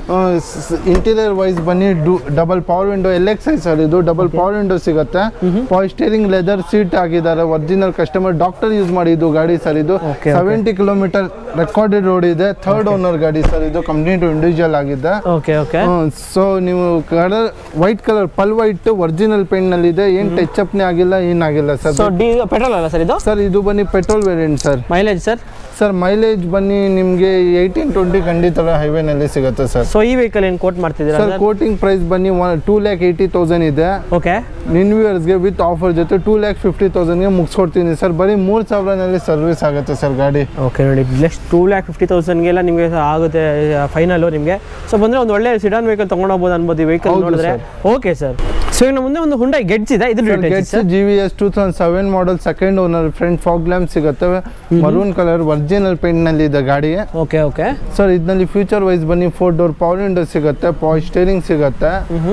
ಇಂಟೀರಿಯರ್ ವೈಸ್ ಬನ್ನಿ double power window L X I sir ಇದು ಡಬಲ್ ಪವರ್ ವಿಂಡೋ ಸಿಗುತ್ತೆ ಪವರ್ ಸ್ಟೇರಿಂಗ್ ಲೆದರ್ ಸೀಟ್ ಆಗಿದ್ದಾರೆ ಒರಿಜಿನಲ್ ಕಸ್ಟಮರ್ ಡಾಕ್ಟರ್ ಯೂಸ್ ಮಾಡಿದ್ದು ಗಾಡಿ ಸರ್ ಇದು Okay, okay. Seventy kilometre recorded road ಇದೆ third owner ಗಾಡಿ ಸರ್ ಇದು ಕಂಪ್ನಿ ಟು ಇಂಡಿವಿಜುವಲ್ ಆಗಿದೆ ಓಕೆ ಓಕೆ ಸೊ ನೀವು colour white colour pearl white original paint ನಲ್ಲಿ ಇದೆ ಏನ್ ಟಚ್ ಅಪ್ನೇ ಆಗಿಲ್ಲ ಏನಾಗಿಲ್ಲ ಸೊ ಸರ್ ಡಿ ಪೆಟ್ರೋಲ್ ಅಲ್ಲ ಸರ್ ಇದು ಸರ್ ಇದು ಬನ್ನಿ petrol variant sir mileage sir sir mileage ಬನ್ನಿ ನಿಮಗೆ ಏಯ್ಟೀನ್ ಟ್ವೆಂಟಿ ಖಂಡಿತ ಹೈವೇನಲ್ಲಿ ಸಿಗುತ್ತೆ ಸರ್ ಸೊ ಈ ವೆಹಿಕಲ್ ಏನು ಕೋಟ್ ಮಾಡ್ತಿದ್ದೀರಾ ಸರ್ ಕೋಟಿಂಗ್ ಪ್ರೈಸ್ ಬನ್ನಿ ಟೂ ಲ್ಯಾಕ್ ಏಯ್ಟಿ ತೌಸಂಡ್ ಇದೆ ಓಕೆ ನಿನ್ ವ್ಯೂವರ್ಸ್ಗೆ ವಿತ್ ಆಫರ್ ಜೊತೆ ಟೂ ಲ್ಯಾಕ್ ಫಿಫ್ಟಿ ತೌಸಂಡ್ಗೆ ಮುಗಿಸ್ಕೊಡ್ತೀನಿ ಸರ್ ಬರೀ ಮೂರು ಸಾವಿರನಲ್ಲಿ ಸರ್ವಿಸ್ ಆಗುತ್ತೆ ಸರ್ ಗಾಡಿ ಓಕೆ ನೋಡಿ ನೆಕ್ಸ್ಟ್ ಟೂ ಲ್ಯಾಕ್ ಫಿಫ್ಟಿ ತೌಸಂಡ್ಗೆಲ್ಲ ನಿಮಗೆ ಆಗುತ್ತೆ ಫೈನಲು ನಿಮಗೆ ಸೊ ಬಂದರೆ ಒಂದು ಒಳ್ಳೆ ಸಿಡಾನ್ ವೆಹಿಕಲ್ ತೊಗೊಂಡೋಗ್ಬೋದು ಅನ್ಬೋದು ಈ ವೆಹಿಕಲ್ ಹೌದು ನೋಡಿದ್ರೆ ಓಕೆ ಸರ್ ಸೊ ಇನ್ನು ಮುಂದೆ ಒಂದು ಹುಂಡೈ ಗೆಡ್ಸ್ ಇದೆ ಇದ್ರ details Getz G V S two thousand seven model second owner front fog lamp ಸಿಗುತ್ತೆ ಮರೂನ್ ಕಲರ್ ಒರಿಜಿನಲ್ ಪೇಂಟ್ನಲ್ಲಿ ಇದೆ ಗಾಡಿ ಓಕೆ ಓಕೆ ಸರ್ ಇದರಲ್ಲಿ ಫ್ಯೂಚರ್ ವೈಸ್ ಬನ್ನಿ ಫೋರ್ ಡೋರ್ ಪವರ್ ವಿಂಡೋ ಸಿಗುತ್ತೆ ಪವರ್ ಸ್ಟೇರಿಂಗ್ ಸಿಗುತ್ತೆ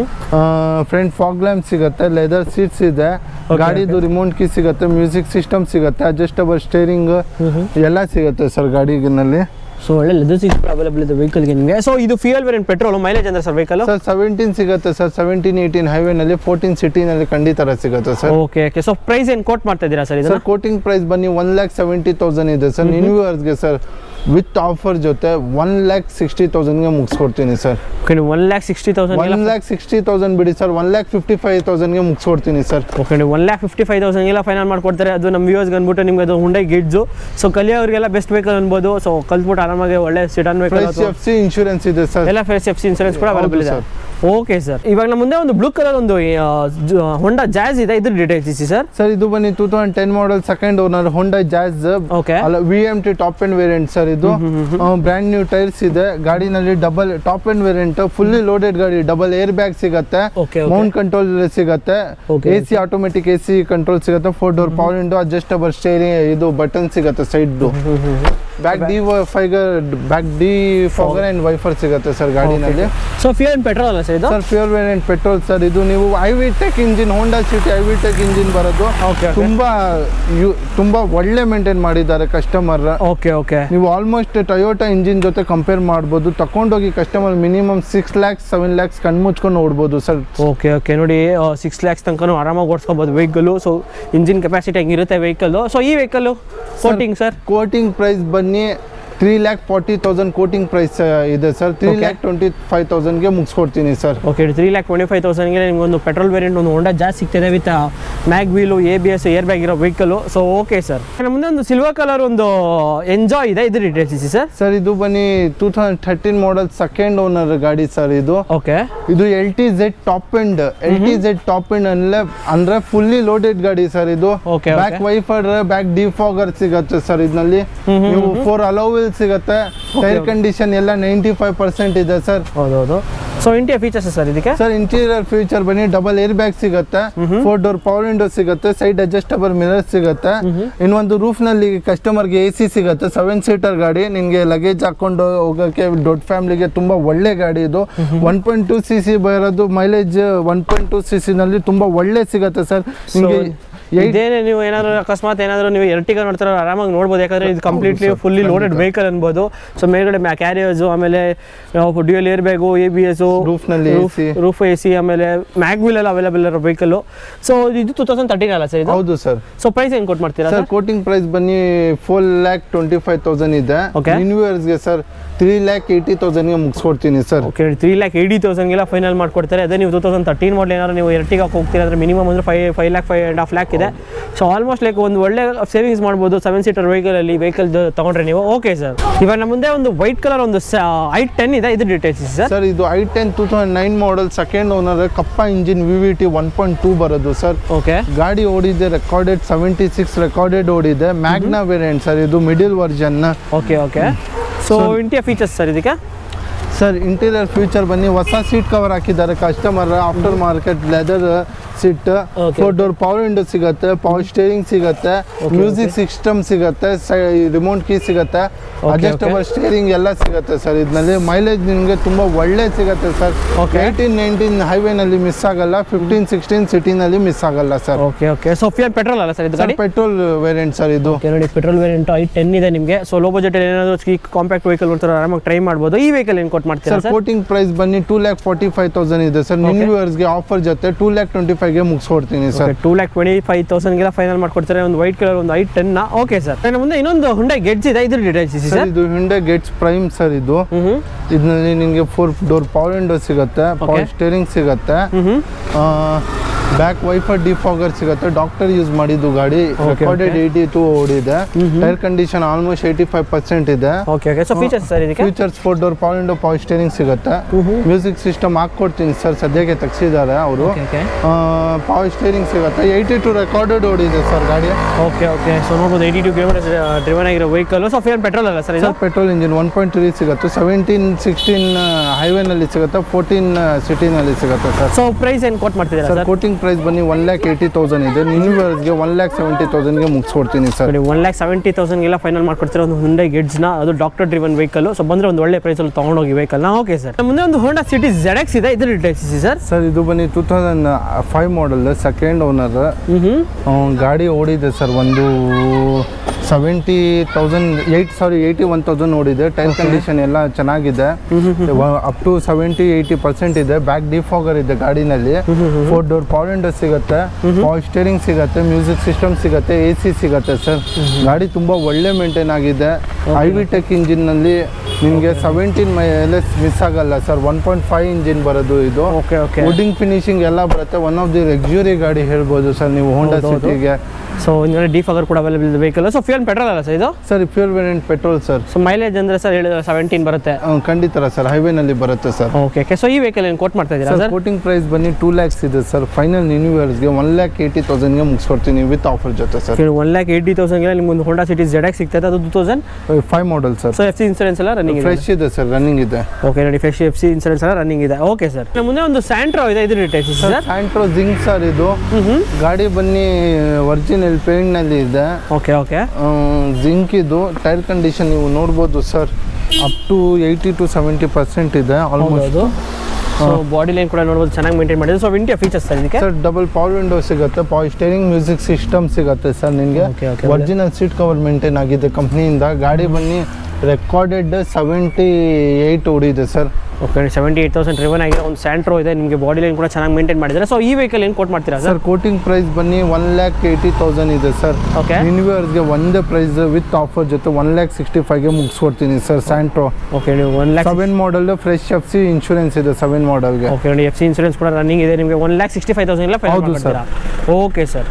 ಫ್ರಂಟ್ ಫಾಗ್ ಲ್ಯಾಂಪ್ ಸಿಗುತ್ತೆ leather seats ಇದೆ ಗಾಡಿದು ರಿಮೋಟ್ ಕೀ ಸಿಗುತ್ತೆ ಮ್ಯೂಸಿಕ್ ಸಿಸ್ಟಮ್ ಸಿಗುತ್ತೆ ಅಡ್ಜಸ್ಟಬಲ್ ಸ್ಟೇರಿಂಗ್ ಎಲ್ಲ ಸಿಗುತ್ತೆ ಸರ್ ಗಾಡಿನಲ್ಲಿ ಸೊ ಒಳ್ಳೆ ಲೆದರ್ ಸೀಟ್ ಅವೈಲೇಬಲ್ ಇದೆ ವೆಹಿಕಲ್ಗೆ ನಿಮಗೆ ಸೊ ಇದು ಫ್ಯೂಯಲ್ ವೇರಿಯಂಟ್ ಪೆಟ್ರೋಲ್ ಮೈಲೇಜ್ ಅಂದ್ರೆ ಸರ್ ವೆಹಿಕಲ್ ಸರ್ ಸೆವೆಂಟೀನ್ ಸಿಗುತ್ತೆ ಸರ್ ಸೆವೆಂಟೀನ್ ಏಯ್ಟೀನ್ ಹೈವೇನಲ್ಲಿ ಫೋರ್ಟೀನ್ ಸಿಟಿನಲ್ಲಿ ಖಂಡಿತ ಸಿಗುತ್ತೆ sir okay okay so price ಏನು ಕೋಟ್ ಮಾಡ್ತಾ ಇದ್ದೀರಾ ಸರ್ ಇದನ್ನ ಸರ್ ಕೋಟಿಂಗ್ ಪ್ರೈಸ್ ಬನ್ನಿ ಒನ್ ಲ್ಯಾಕ್ ಸೆವೆಂಟಿ ತೌಸಂಡ್ ಇದೆ ಸರ್ ಗೆ ಸರ್ ವಿತ್ ಆಫರ್ ಜೊತೆ ಒನ್ ಲ್ಯಾಕ್ ಸಿಕ್ಸ್ಟಿ ತೌಸಂಡ್ಗೆ ಮುಗಿಸ್ಕೊಡ್ತೀನಿ ಸರ್ ಓಕೆ ನೀವು one lakh sixty thousand one lakh sixty thousand ಬಿಡಿ sir one lakh fifty five ತೌಸಂಡ್ಗೆ ಮುಗಿಸ್ಕೊಡ್ತೀನಿ ಸರ್ ಓಕೆ ನೀವು ಒನ್ ಲ್ಯಾಕ್ ಫಿಫ್ಟಿ ಫೈವ್ ತೌಸಂಡ್ಗೆಲ್ಲ ಫೈನಲ್ ಮಾಡ್ಕೊಡ್ತಾರೆ ಅದು ನಮ್ಮ ವ್ಯೂಸ್ಗೆ ಅಂದ್ಬಿಟ್ಟು ನಿಮ್ಗೆ ಅದು ಹುಂಡೈ ಗಿಡ್ಜು ಸೊ ಕಲಿಯೋರಿಗೆಲ್ಲ ಬೆಸ್ಟ್ ವೆಹಿಕಲ್ ಅನ್ಬೋದು ಸೊ ಕಲ್ತ್ಬಿಟ್ಟು ಆರಾಮಾಗಿ ಒಳ್ಳೆ sedan vehicle price F C insurance ಇದೆ ಸರ್ ಎಲ್ಲ ಫೇಸ್ ಎಫ್ ಸಿ ಇನ್ಸೂರೆನ್ಸ್ ಕೂಡ ಅವೈಲೇಬಲ್ ಇದೆ ಹೌದು ಓಕೆ ಸರ್ ಇವಾಗ ನಮ್ಮ ಮುಂದೆ ಒಂದು ಬ್ಲೂ ಕಲರ್ ಒಂದು ಹೊಂಡಾ ಜಾಸ್ ಇದೆ ಇದ್ರ ಡೀಟೇಲ್ಸ್ ಇಸಿ ಸರ್ ಸರ್ ಇದು ಬನ್ನಿ two thousand ten model second owner Honda Jazz okay ಅಲ್ಲ V M T top end variant sir ಇದು ಬ್ರ್ಯಾಂಡ್ ನ್ಯೂ ಟೈರ್ಸ್ ಇದೆ ಗಾಡಿನಲ್ಲಿ double top end variant fully loaded ಗಾಡಿ ಡಬಲ್ ಏರ್ ಬ್ಯಾಗ್ ಸಿಗುತ್ತೆ Okay, okay. Mount control ಸಿಗುತ್ತೆ Okay, A C automatic A C control ಸಿಗುತ್ತೆ four door power window adjustable steering ಇದು button ಸಿಗುತ್ತೆ side back defogger back defogger and wiper ಸಿಗುತ್ತೆ sir ಗಾಡಿನಲ್ಲಿ so fuel petrol ಅಲ್ಲ sir ಇದು sir pure variant petrol sir ಇದು ನೀವು I V tech engine Honda City I V tech engine ಬರೋದು Okay, okay. ತುಂಬಾ ಯು ತುಂಬಾ ಒಳ್ಳೆ ಮೇಂಟೈನ್ ಮಾಡಿದ್ದಾರೆ ಕಸ್ಟಮರ್ ಓಕೆ ಓಕೆ ನೀವು ಆಲ್ಮೋಸ್ಟ್ ಟೊಯೋಟಾ ಇಂಜಿನ್ ಜೊತೆ ಕಂಪೇರ್ ಮಾಡ್ಬೋದು ತಗೊಂಡೋಗಿ customer minimum six lakhs seven lakhs ಕಣ್ಮುಚ್ಕೊಂಡು ನೋಡ್ಬೋದು ಸರ್ ಓಕೆ ಓಕೆ ನೋಡಿ ಸಿಕ್ಸ್ ಲ್ಯಾಕ್ಸ್ ತನಕ ಆರಾಮಾಗಿ ಓಡಿಸ್ಕೋಬೋದು ವೆಹಿಕಲ್ಲು ಸೊ ಇಂಜಿನ್ ಕೆಪಾಸಿಟಿ ಹೆಂಗಿರುತ್ತೆ ವೆಹಿಕಲ್ಲು ಸೊ ಈ vehicle quoting sir quoting price ಬನ್ನಿ three lakh forty thousand quoting price ಇದೆ sir three Okay. Lakh twenty five ತೌಸಂಡ್ಗೆ ಮುಗಿಸ್ಕೊಡ್ತೀನಿ sir okay three lakh twenty five ತೌಸಂಡ್ಗೆ ನಿಮ್ಗೆ ಒಂದು ಪೆಟ್ರೋಲ್ ವೇರಿಯಂಟ್ ಒಂದು ಹೊಂಡಾ ಜಾಸ್ತಿ ಸಿಗ್ತಿದೆ with mag wheel A B S air bag ಇರೋ ವೆಹಿಕಲ್ಲು ಸೊ ಓಕೆ ಸರ್ ನಮ್ಮ ಮುಂದೆ ಒಂದು ಸಿಲ್ವರ್ ಕಲರ್ ಒಂದು ಎಂಜಾಯ್ ಇದೆ ಇದು ಡೀಟೇಲ್ಸ್ ಇಸಿ ಸರ್ ಸರ್ ಇದು ಬನ್ನಿ two thousand thirteen model second owner ಗಾಡಿ ಸರ್ ಇದು ಓಕೆ ಇದು L T Z top end L T Z top end ಅಲ್ಲೇ ಅಂದ್ರೆ ಫುಲ್ಲಿ ಲೋಡೆಡ್ ಗಾಡಿ ಸರ್ ಇದು Okay, back okay. Wiper back defogger ಸಿಗುತ್ತೆ ಸರ್ ಇದರಲ್ಲಿ ನೀವು ಫೋರ್ ಅಲೋವಿಲ್ ಸಿಗುತ್ತೆ ಟೈರ್ okay. ಕಂಡೀಷನ್ ಎಲ್ಲ ನೈಂಟಿ ಫೈವ್ ಪರ್ಸೆಂಟ್ ಇದೆ ಸರ್ ಹೌದೌದು ಸೊ ಇಂಟಿಯ ಫೀಚರ್ಸ್ ಸರ್ ಇದಕ್ಕೆ ಸರ್ ಇಂಟೀರಿಯರ್ ಫ್ಯೂಚರ್ ಬನ್ನಿ ಡಬಲ್ ಏರ್ ಬ್ಯಾಗ್ ಸಿಗುತ್ತೆ ಫೋರ್ ಡೋರ್ ಪವರ್ ವಿಂಡೋ ಸಿಗುತ್ತೆ ಸೈಡ್ ಅಡ್ಜಸ್ಟಬಲ್ ಮಿರರ್ ಸಿಗುತ್ತೆ ಇನ್ನೊಂದು ರೂಫ್ ನಲ್ಲಿ ಕಸ್ಟಮರ್ಗೆ ಎ ಸಿ ಸಿಗುತ್ತೆ ಸೆವೆನ್ ಸೀಟರ್ ಗಾಡಿ ನಿಮಗೆ ಲಗೇಜ್ ಹಾಕೊಂಡು ಹೋಗೋಕೆ ದೊಡ್ಡ ಫ್ಯಾಮಿಲಿಗೆ ತುಂಬಾ ಒಳ್ಳೆ ಗಾಡಿ ಇದು one point two C C ಬರೋದು mileage one point two C ನಲ್ಲಿ ತುಂಬಾ ಒಳ್ಳೆ ಸಿಗುತ್ತೆ ಸರ್ ನಿಮಗೆ ಏಯ್ಟ್ ಇದೇನೆ ನೀವು ಏನಾದ್ರು ಅಕಸ್ಮಾತ್ ಏನಾದ್ರು ನೀವು ಎರಟಿಗ ನೋಡ್ತಾರೋ ಆರಾಮಾಗಿ ನೋಡ್ಬೋದು ಯಾಕಂದ್ರೆ ಇದು ಕಂಪ್ಲೀಟ್ಲಿ sir, ಫುಲ್ಲಿ ಲೋಡೆಡ್ ಖಂಡಿತ. ವೆಹಿಕಲ್ ಅನ್ಬೋದು ಸೊ ಮೇಲ್ಗಡೆ ಕ್ಯಾರಿಯರ್ಸು ಆಮೇಲೆ dual air bag A B S Roof ನಲ್ಲಿ AC. ರೂಫ್ ಎ ಸಿ ಆಮೇಲೆ ಮ್ಯಾಗ್ ವೀಲ್ ಎಲ್ಲ ಅವೈಲೇಬಲ್ ಇರೋ ವೆಹಿಕಲ್ ಸೊ ಇದು ಟೂ ತೌಸಂಡ್ ತರ್ಟೀನ್ ಅಲ್ಲ ಸರ್ ಇದು ಹೌದು ಸರ್ ಸೊ ಪ್ರೈಸ್ ಏನು ಕೊಟ್ಟು ಮಾಡ್ತೀರಾ ಸರ್ ಸರ್ ಕೋಟಿಂಗ್ ಪ್ರೈಸ್ ಬನ್ನಿ four lakh twenty five thousand ಇದೆ Okay. ಗೆ ಸರ್ ತ್ರೀ ಲ್ಯಾಕ್ ಏಯ್ಟಿ ತೌಸಂಡ್ಗೆ ಮುಗಿಸ್ಕೊಡ್ತೀನಿ sir okay three lakh eighty ತೌಸಂಡ್ಗೆಲ್ಲ ಫೈನಲ್ ಮಾಡ್ಕೊಡ್ತಾರೆ ಅದೇ ನೀವು ಟೂ ತೌಸಂಡ್ ತರ್ಟೀನ್ ಮಾಡಲ್ ಏನಾದ್ರು ನೀವು ಎರಟಿಗೆ ಹೋಗ್ತೀರಾ ಅಂದರೆ ಮಿನಿಮಮ್ ಅಂದರೆ five five lakh five and half lakh ಇದೆ ಸೊ ಆಲ್ಮೋಸ್ಟ್ ಲೈಕ್ ಒಂದು ಒಳ್ಳೆ ಸೇವಿಂಗ್ಸ್ ಮಾಡ್ಬೋದು ಸೆವೆನ್ ಸೀಟರ್ ವೆಹಿಕಲಲ್ಲಿ ವೆಹಿಕಲ್ ತೊಗೊಂಡ್ರೆ ನೀವು ಓಕೆ ಸರ್ ಇವಾಗ ನಮ್ಮ ಮುಂದೆ ಒಂದು ವೈಟ್ ಕಲರ್ ಒಂದು ಐ ಟೆನ್ ಇದೆ ಇದು ಡೀಟೇಲ್ಸ್ ಸರ್ ಸರ್ ಇದು i ten two thousand nine model second owner Kappa engine V V T one point two ಬರೋದು ಸರ್ ಓಕೆ ಗಾಡಿ ಓಡಿದೆ ರೆಕಾರ್ಡೆಡ್ ಸೆವೆಂಟಿ ಸಿಕ್ಸ್ ರೆಕಾರ್ಡೆಡ್ ಓಡಿದೆ ಮ್ಯಾಗ್ನಾ ವೇರಿಯಂಟ್ ಸರ್ ಇದು middle version okay okay so ಇಂಟಿಯ features sir ಇದಕ್ಕೆ sir interior future ಬನ್ನಿ ಹೊಸ seat cover ಹಾಕಿದ್ದಾರೆ customer aftermarket leather seat Okay, four door power window ಸಿಗುತ್ತೆ power steering ಸಿಗುತ್ತೆ music system ಸಿಗುತ್ತೆ remote key ಸಿಗುತ್ತೆ adjustable steering ಎಲ್ಲ ಸಿಗುತ್ತೆ ಸರ್ ಇದರಲ್ಲಿ ಮೈಲೇಜ್ ನಿಮಗೆ ತುಂಬ ಒಳ್ಳೆ ಸಿಗುತ್ತೆ ಸರ್ Okay. ಏಯ್ಟೀನ್ ನೈನ್ಟೀನ್ ಹೈವೇನಲ್ಲಿ ಮಿಸ್ ಆಗಲ್ಲ ಫಿಫ್ಟೀನ್ ಸಿಕ್ಸ್ಟೀನ್ ಸಿಟಿನಲ್ಲಿ ಮಿಸ್ ಆಗಲ್ಲ sir okay okay so fuel petrol ಅಲ್ಲ ಸರ್ ಇದು ಗಾಡಿ ಪೆಟ್ರೋಲ್ ವೇರಿಯಂಟ್ ಸರ್ ಇದು ಓಕೆ ನೋಡಿ ಪೆಟ್ರೋಲ್ ವೇರಿಯಂಟ್ ಐ ಟೆನ್ ಇದೆ ನಿಮಗೆ ಸೊ ಲೋ ಬಜೆಟ್ ಏನಾದರೂ ಈ ಕಾಂಪ್ಯಾಕ್ಟ್ ವೆಹಿಕಲ್ ಬರ್ತಾರೆ ಆರಾಮಾಗಿ ಟ್ರೈ ಮಾಡ್ಬೋದು ಈ ವೆಹಿಕಲ್ ಏನು ಕೊಟ್ಟು ಮಾಡ್ತೀರಾ ಸರ್ ಸರ್ ಕೋಟಿಂಗ್ ಪ್ರೈಸ್ ಬನ್ನಿ two lakh forty five thousand ಇದೆ ಸರ್ ನಿನ್ ವ್ಯೂವರ್ಸ್ಗೆ ಆಫರ್ ಜೊತೆ ಟೂ ಲ್ಯಾಕ್ ಟ್ವೆಂಟಿ ಫೈವ್ಗೆ ಮುಗಿಸ್ಕೊಡ್ತೀನಿ sir two lakh twenty five ತೌಸಂಡ್ಗೆಲ್ಲ ಫೈನಲ್ ಮಾಡ್ಕೊಡ್ತಾರೆ ಒಂದು ವೈಟ್ ಕಲರ್ ಒಂದು ಐ ಟೆನ್ ಓಕೆ ಸರ್ ನನ್ನ ಮುಂದೆ ಇನ್ನೊಂದು ಹುಂಡೆ ಗೆಡ್ಸ್ ಇದೆ ಇದ್ರ ಡೀಟೇಲ್ಸ್ ಇದೆ ಸರ್ ಸರ್ ಇದು ಹಿಂಡೆ ಗೇಟ್ಸ್ ಪ್ರೈಮ್ ಸರ್ ಇದು ಹ್ಞೂ ಇದರಲ್ಲಿ ನಿಮಗೆ ಫೋರ್ ಡೋರ್ ಪವರ್ ವಿಂಡೋ ಸಿಗುತ್ತೆ ಪವರ್ ಸ್ಟೇರಿಂಗ್ ಸಿಗುತ್ತೆ ಹ್ಞೂ ಬ್ಯಾಕ್ ವೈಫರ್ ಡಿಫಾಗರ್ ಸಿಗುತ್ತೆ ಡಾಕ್ಟರ್ ಯೂಸ್ ಮಾಡಿದ್ದು ಗಾಡಿ Okay, recorded okay. Eighty two ಓಡಿದೆ tyre condition almost eighty five percent ಇದೆ okay okay so features sir ಇದಕ್ಕೆ futures four door power window power steering ಸಿಗುತ್ತೆ ಮ್ಯೂಸಿಕ್ ಸಿಸ್ಟಮ್ ಹಾಕ್ಕೊಡ್ತೀನಿ ಸರ್ ಸದ್ಯಕ್ಕೆ ತೆಗ್ಸಿದ್ದಾರೆ ಅವರು ಓಕೆ ಓಕೆ ಪವರ್ ಸ್ಟೇರಿಂಗ್ ಸಿಗುತ್ತೆ ಏಯ್ಟಿ ಟು ರೆಕಾರ್ಡೆಡ್ ಓಡಿದೆ ಸರ್ ಗಾಡಿ ಓಕೆ ಓಕೆ ಸೊ ನೋಡ್ಬೋದು ಏಯ್ಟಿ ಟು ಕಿಲೋಮೀಟರ್ಸ್ ಡ್ರಿವನ್ ಆಗಿರೋ ವೆಹಿಕಲ್ ಸೊ ಫೇರ್ ಪೆಟ್ರೋಲ್ ಅಲ್ಲ ಸರ್ ಇದು sir petrol engine one point three ಸಿಗುತ್ತೆ ಸೆವೆಂಟೀನ್ ಸಿಕ್ಸ್ಟೀನ್ ಹೈವೇನಲ್ಲಿ ಸಿಗುತ್ತೆ ಫೋರ್ಟೀನ್ ಸಿಟಿನಲ್ಲಿ ಸಿಗುತ್ತೆ ಸರ್ ಸೊ ಪ್ರೈಸ್ ಏನು ಕೋಟ್ ಮಾಡ್ತಿದ್ದೀರಾ ಸರ್ ಸರ್ ಕೋಟಿಂಗ್ ಪ್ರೈಸ್ ಬನ್ನಿ ಒನ್ ಲ್ಯಾಕ್ ಏಯ್ಟಿ ತೌಸಂಡ್ ಇದೆ ನ್ಯೂವರ್ಸ್ಗೆ ಒನ್ ಲ್ಯಾಕ್ ಸೆವೆಂಟಿ ತೌಸಂಡ್ಗೆ ಮುಗಿಸ್ಕೊಡ್ತೀನಿ ಸರ್ ನೋಡಿ ಒನ್ ಲ್ಯಾಕ್ ಸೆವೆಂಟಿ ತೌಸಂಡ್ಗೆಲ್ಲ ಫೈನಲ್ ಮಾಡ್ಕೊಡ್ತಿರೋ ಒಂದು ಹುಂಡೈ ಗೆಡ್ಸ್ನ ಅದು ಡಾಕ್ಟರ್ ಡ್ರಿವನ್ ವೆಹಿಕಲ್ ಸೊ ಬಂದರೆ ಒಂದು ಒಳ್ಳೆ ಪ್ರೈಸಲ್ಲಿ ತೊಗೊಂಡೋಗಿ ವೆಹಿಕಲ್ನ ಓಕೆ ಸರ್ ಮುಂದೆ ಒಂದು ಹೋಂಡಾ ಸಿಟಿ ಜೆಡ್ ಎಕ್ಸ್ ಇದೆ ಇದ್ರ ಡೀಟೇಲ್ಸ್ ಸರ್ ಸರ್ ಇದು ಬನ್ನಿ two thousand five model second owner ಹ್ಞೂ ಗಾಡಿ ಓಡಿದೆ ಸರ್ ಒಂದು seventy thousand eight sorry eighty one thousand ಓಡಿದೆ ಟೈರ್ ಕಂಡೀಷನ್ ಎಲ್ಲ ಚೆನ್ನಾಗಿದೆ up to seventy eighty percent ಇದೆ ಬ್ಯಾಕ್ ಡಿಫಾಗರ್ ಇದೆ ಗಾಡಿನಲ್ಲಿ ಫೋರ್ ಡೋರ್ ಪವರ್ ವಿಂಡೋ ಸಿಗುತ್ತೆ ಪವರ್ ಸ್ಟೇರಿಂಗ್ ಸಿಗುತ್ತೆ ಮ್ಯೂಸಿಕ್ ಸಿಸ್ಟಮ್ ಸಿಗುತ್ತೆ ಎ ಸಿ ಸಿಗುತ್ತೆ ಸರ್ ಗಾಡಿ ತುಂಬ ಒಳ್ಳೆ ಮೇಂಟೈನ್ ಆಗಿದೆ ಐ ವಿ ಟೆಕ್ ಇಂಜಿನ್ನಲ್ಲಿ ನಿಮಗೆ ಸೆವೆಂಟೀನ್ ಮೈಲೇಜ್ ಮಿಸ್ ಆಗಲ್ಲ sir one point five engine ಬರೋದು ಇದು ಓಕೆ ಓಕೆ ವುಡಿಂಗ್ ಫಿನಿಶಿಂಗ್ ಎಲ್ಲ ಬರುತ್ತೆ ಒನ್ ಆಫ್ ದಿ ಲಕ್ಸುರಿ ಗಾಡಿ ಹೇಳ್ಬೋದು ಸರ್ ನೀವು ಹೋಂಡಾ ಹೌದು, ಹೌದು. ಸಿಟಿಗೆ ಸೊ ಇನ್ನೊಂದು ಡಿಫಾಗರ್ ಕೂಡ ಅವೈಲೇಬಲ್ ಇದೆ ವೆಹಿಕಲ್ ಸೊ ಫ್ಯೂಲ್ ಪೆಟ್ರೋಲ್ ಅಲ್ಲ ಸರ್ ಇದು sir fuel variant petrol sir so mileage ಅಂದರೆ ಸರ್ ಹೇಳಿದ್ರೆ ಸೆವೆಂಟೀನ್ ಬರುತ್ತೆ ಖಂಡಿತ ಸರ್ ಹೈವೇನಲ್ಲಿ ಬರುತ್ತೆ ಸರ್ ಓಕೆ ಓಕೆ ಸೊ ಈ ವೆಹಿಕಲ್ ಏನು ಕೋಟ್ ಮಾಡ್ತಾ ಇದ್ದೀರಾ ಸರ್ ಸರ್ ಕೋಟಿಂಗ್ ಪ್ರೈಸ್ ಬನ್ನಿ ಟೂ ಲ್ಯಾಕ್ಸ್ ಇದೆ ಸರ್ ಫೈನಲ್ ರಿನ್ಯೂವರ್ಸ್ಗೆ ಒನ್ ಲ್ಯಾಕ್ ಏಯ್ಟಿ ತೌಸಂಡ್ಗೆ ಮುಗಿಸ್ಕೊಡ್ತೀನಿ ವಿತ್ ಆಫರ್ ಜೊತೆ ಸರ್ ಒನ್ ಲ್ಯಾಕ್ ಏಯ್ಟಿ ತೌಸಂಡ್ಗೆ ನಿಮ್ಗೆ ಒಂದು ಹೋಂಡಾ ಸಿಟಿ ಜೆಡ್ ಎಕ್ಸ್ ಸಿಗ್ತದೆ ಅದು two thousand five model sir so F C insurance ಎಲ್ಲ ರನ್ನಿಂಗ್ ಇದೆ ಫ್ರೆಶ್ ಇದೆ ಸರ್ ರನ್ನಿಂಗ್ ಇದೆ ಓಕೆ ನೋಡಿ ಫ್ರೆಶ್ ಎಫ್ ಸಿ ಇನ್ಸೂರೆನ್ಸ್ ಎಲ್ಲ ರನ್ನಿಂಗ್ ಇದೆ ಓಕೆ ಸರ್ ಮುಂದೆ ಒಂದು ಸ್ಯಾಂಟ್ರೋ ಇದೆ ಇದು details sir sir Santro Xing sir ಇದು ಹ್ಞೂ ಗಾಡಿ ಬನ್ನಿ ಒರಿಜಿನಲ್ ಪೇಂಟ್ನಲ್ಲಿ ಇದೆ ಓಕೆ ಓಕೆ ಜಿಂಕ್ ಇದು ಟೈರ್ ಕಂಡೀಷನ್ ನೀವು ನೋಡ್ಬೋದು sir up to eighty to seventy percent ಇದೆ ಆಲ್ಮೋಸ್ಟ್ ಹೌದು ಸೊ ಬಾಡಿ ಲೈನ್ ಕೂಡ ನೋಡ್ಬೋದು ಚೆನ್ನಾಗಿ ಮೇಂಟೈನ್ ಮಾಡಿದೆ ಸೊ ವಿಂಟಿಯ ಫೀಚರ್ಸ್ ಸರ್ ಇದಕ್ಕೆ ಸರ್ ಡಬಲ್ ಪವರ್ ವಿಂಡೋ ಸಿಗುತ್ತೆ ಪವರ್ ಸ್ಟೇರಿಂಗ್ ಮ್ಯೂಸಿಕ್ ಸಿಸ್ಟಮ್ ಸಿಗುತ್ತೆ ಸರ್ ನಿಮಗೆ Okay, okay. Original seat cover maintain ಆಗಿದೆ ಕಂಪ್ನಿಯಿಂದ ಗಾಡಿ ಬನ್ನಿ ರೆಕಾರ್ಡೆಡ್ ಸೆವೆಂಟಿ ಏಯ್ಟ್ ಓಡಿದೆ sir okay seventy eight thousand ರಿವನ್ ಆಗಿರೋ ಒಂದು ಸ್ಯಾಂಟ್ರೋ ಇದೆ ನಿಮಗೆ ಬಾಡಿ ಲೈನ್ ಕೂಡ ಚೆನ್ನಾಗಿ ಮೇಂಟೈನ್ ಮಾಡಿದ್ದಾರೆ ಸೊ ಈ ವೆಹಿಕಲ್ ಏನು ಕೋಟ್ ಮಾಡ್ತೀರಾ ಸರ್ ಸರ್ ಕೋಟಿಂಗ್ ಪ್ರೈಸ್ ಬನ್ನಿ ಒನ್ ಲ್ಯಾಕ್ ಏಯ್ಟಿ ತೌಸಂಡ್ ಇದೆ ಸರ್ ಓಕೆ ರಿನ್ಯೂವರ್ಸ್ಗೆ ಒಂದೇ ಪ್ರೈಸ್ ವಿತ್ ಆಫರ್ ಜೊತೆ ಒನ್ ಲ್ಯಾಕ್ ಸಿಕ್ಸ್ಟಿ ಫೈವ್ಗೆ ಮುಗಿಸ್ಕೊಡ್ತೀನಿ ಸರ್ ಸ್ಯಾಂಟ್ರೋ ಓಕೆ ನೀವು one lakh seven model fresh F C insurance ಇದೆ ಸೆವೆನ್ ಮಾಡಲ್ಗೆ ಓಕೆ ನೋಡಿ ಎಫ್ ಸಿ ಇನ್ಸೂರೆನ್ಸ್ ಕೂಡ ರನ್ನಿಂಗ್ ಇದೆ ನಿಮಗೆ one lakh sixty five thousand ಎಲ್ಲ ಫೈನ್ ಹೌದು, sir. ಮಾಡ್ತೀರಾ ಓಕೆ ಸರ್